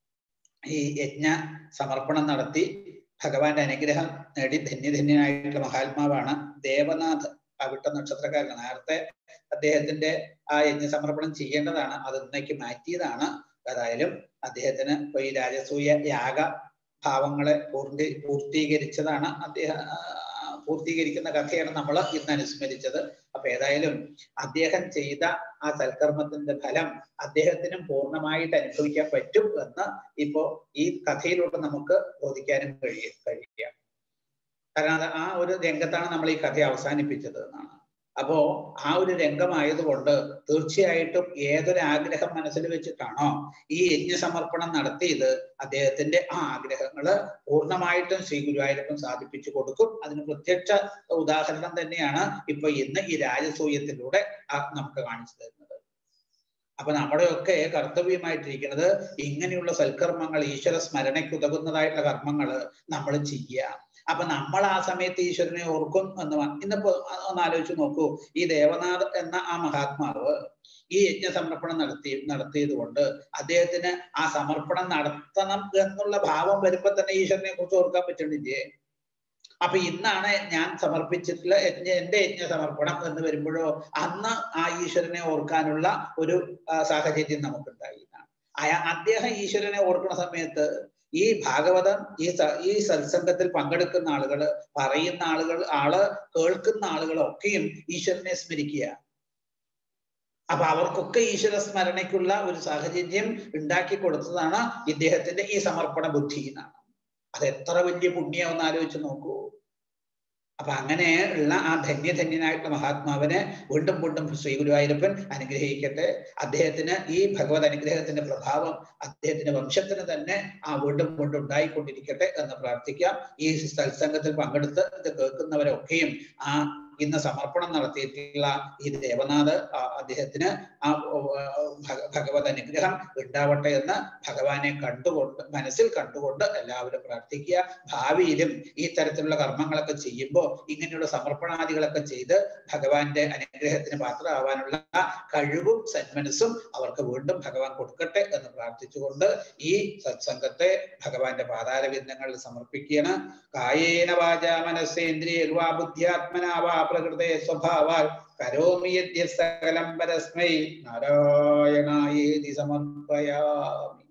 ഈ യജ്ഞ സമർപ്പണം നടത്തി ഭഗവാന്റെ അനുഗ്രഹം നേടി ധന്യധന്യനായിട്ടുള്ള മഹാത്മാവാണ് ദേവനാഥ് അവിട്ട നക്ഷത്രക്കാരനാണ് നേരത്തെ അദ്ദേഹത്തിന്റെ ആ യജ്ഞ സമർപ്പണം ചെയ്യേണ്ടതാണ് അത് ഇന്നേക്ക് മാറ്റിയതാണ് ഏതായാലും അദ്ദേഹത്തിന് ഇപ്പൊ ഈ രാജസൂയ യാഗ ഭാവങ്ങളെ പൂർത്തി പൂർത്തീകരിച്ചതാണ് അദ്ദേഹം ആ, പൂർത്തീകരിക്കുന്ന കഥയാണ് നമ്മൾ ഇന്ന് അനുസ്മരിച്ചത് അപ്പൊ ഏതായാലും അദ്ദേഹം ചെയ്ത ആ സൽക്കർമ്മത്തിന്റെ ഫലം അദ്ദേഹത്തിനും പൂർണ്ണമായിട്ട് അനുഭവിക്കാൻ പറ്റും എന്ന് ഇപ്പോ ഈ കഥയിലൂടെ നമുക്ക് ബോധിക്കാനും കഴിയും കഴിയുക കാരണം അത് ആ ഒരു രംഗത്താണ് നമ്മൾ ഈ കഥ അവസാനിപ്പിച്ചത് എന്നാണ് അപ്പോ ആ ഒരു രംഗമായതുകൊണ്ട് തീർച്ചയായിട്ടും ഏതൊരു ആഗ്രഹം മനസ്സിൽ വെച്ചിട്ടാണോ ഈ യജ്ഞസമർപ്പണം നടത്തിയത് അദ്ദേഹത്തിന്റെ ആ ആഗ്രഹങ്ങള് പൂർണ്ണമായിട്ടും ശ്രീ ഗുരുവായൂരപ്പൻ സാധിപ്പിച്ചു കൊടുക്കും അതിന് പ്രത്യക്ഷ ഉദാഹരണം തന്നെയാണ് ഇപ്പൊ ഇന്ന് ഈ രാജസൂയത്തിലൂടെ ആ നമുക്ക് കാണിച്ചു തരുന്നത് അപ്പൊ നമ്മുടെയൊക്കെ കർത്തവ്യമായിട്ടിരിക്കുന്നത് ഇങ്ങനെയുള്ള സൽക്കർമ്മങ്ങൾ ഈശ്വര സ്മരണയ്ക്ക് ഉതകുന്നതായിട്ടുള്ള കർമ്മങ്ങൾ നമ്മൾ ചെയ്യുക അപ്പൊ നമ്മൾ ആ സമയത്ത് ഈശ്വരനെ ഓർക്കും എന്ന് വ- ഇന്നിപ്പോ ഒന്ന് ആലോചിച്ച് നോക്കൂ ഈ ദേവനാഥ് എന്ന ആ മഹാത്മാവ് ഈ യജ്ഞ സമർപ്പണം നടത്തി നടത്തിയത് കൊണ്ട് അദ്ദേഹത്തിന് ആ സമർപ്പണം നടത്തണം എന്നുള്ള ഭാവം വരുമ്പോ തന്നെ ഈശ്വരനെ കുറിച്ച് ഓർക്കാൻ പറ്റണില്ലേ അപ്പൊ ഇന്നാണ് ഞാൻ സമർപ്പിച്ചിട്ടുള്ള യജ്ഞ എന്റെ യജ്ഞ സമർപ്പണം എന്ന് വരുമ്പോഴോ അന്ന് ആ ഈശ്വരനെ ഓർക്കാനുള്ള ഒരു ആ, സാഹചര്യം നമുക്കുണ്ടായി അയാ അദ്ദേഹം ഈശ്വരനെ ഓർക്കുന്ന സമയത്ത് ഈ ഭാഗവതം ഈ സ- ഈ സത്സംഗത്തിൽ പങ്കെടുക്കുന്ന ആളുകള് പറയുന്ന ആളുകൾ ആള് കേൾക്കുന്ന ആളുകളൊക്കെയും ഈശ്വരനെ സ്മരിക്കുക അപ്പൊ അവർക്കൊക്കെ ഈശ്വര സ്മരണയ്ക്കുള്ള ഒരു സാഹചര്യം ഉണ്ടാക്കി കൊടുത്തതാണ് ഇദ്ദേഹത്തിന്റെ ഈ സമർപ്പണ ബുദ്ധി എന്നാണ് അത് എത്ര വലിയ പുണ്യം ഒന്ന് ആലോചിച്ച് നോക്കൂ അപ്പൊ അങ്ങനെ ഉള്ള ആ ധന്യധന്യനായിട്ടുള്ള മഹാത്മാവിനെ വീണ്ടും വീണ്ടും ശ്രീ ഗുരുവായൂരപ്പൻ അനുഗ്രഹിക്കട്ടെ അദ്ദേഹത്തിന് ഈ ഭഗവത് അനുഗ്രഹത്തിന്റെ പ്രഭാവം അദ്ദേഹത്തിന്റെ വംശത്തിന് തന്നെ ആ വീണ്ടും വീണ്ടും ഉണ്ടായിക്കൊണ്ടിരിക്കട്ടെ എന്ന് പ്രാർത്ഥിക്കാം ഈ സത്സംഗത്തിൽ പങ്കെടുത്ത് ഇത് കേൾക്കുന്നവരൊക്കെയും ആ ഇന്ന് സമർപ്പണം നടത്തിയിട്ടുള്ള ഈ ദേവനാഥ് ആ അദ്ദേഹത്തിന് ആ ഓ, ആ, ഭഗ- ഭഗവത് അനുഗ്രഹം ഉണ്ടാവട്ടെ എന്ന് ഭഗവാനെ കണ്ടുകൊണ്ട് മനസ്സിൽ കണ്ടുകൊണ്ട് എല്ലാവരും പ്രാർത്ഥിക്കുക ഭാവിയിലും ഈ തരത്തിലുള്ള കർമ്മങ്ങളൊക്കെ ചെയ്യുമ്പോൾ ഇങ്ങനെയുള്ള സമർപ്പണാദികളൊക്കെ ചെയ്ത് ഭഗവാന്റെ അനുഗ്രഹത്തിന് പാത്രമാവാനുള്ള കഴിവും സന്മനസ്സും അവർക്ക് വീണ്ടും ഭഗവാൻ കൊടുക്കട്ടെ എന്ന് പ്രാർത്ഥിച്ചുകൊണ്ട് ഈ സത്സംഗത്തെ ഭഗവാന്റെ പാതാരവിന്ദങ്ങളിൽ സമർപ്പിക്കുകയാണ് കായേന വാച മനസ്സേന്ദ്രിയ വാ ബുദ്ധ്യാത്മനാ വാ പ്രകൃതേ സ്വഭാവാൽ കരോമി യദ്യ സകലം പരസ്മൈ നാരായണായേതി സമർപ്പയാമി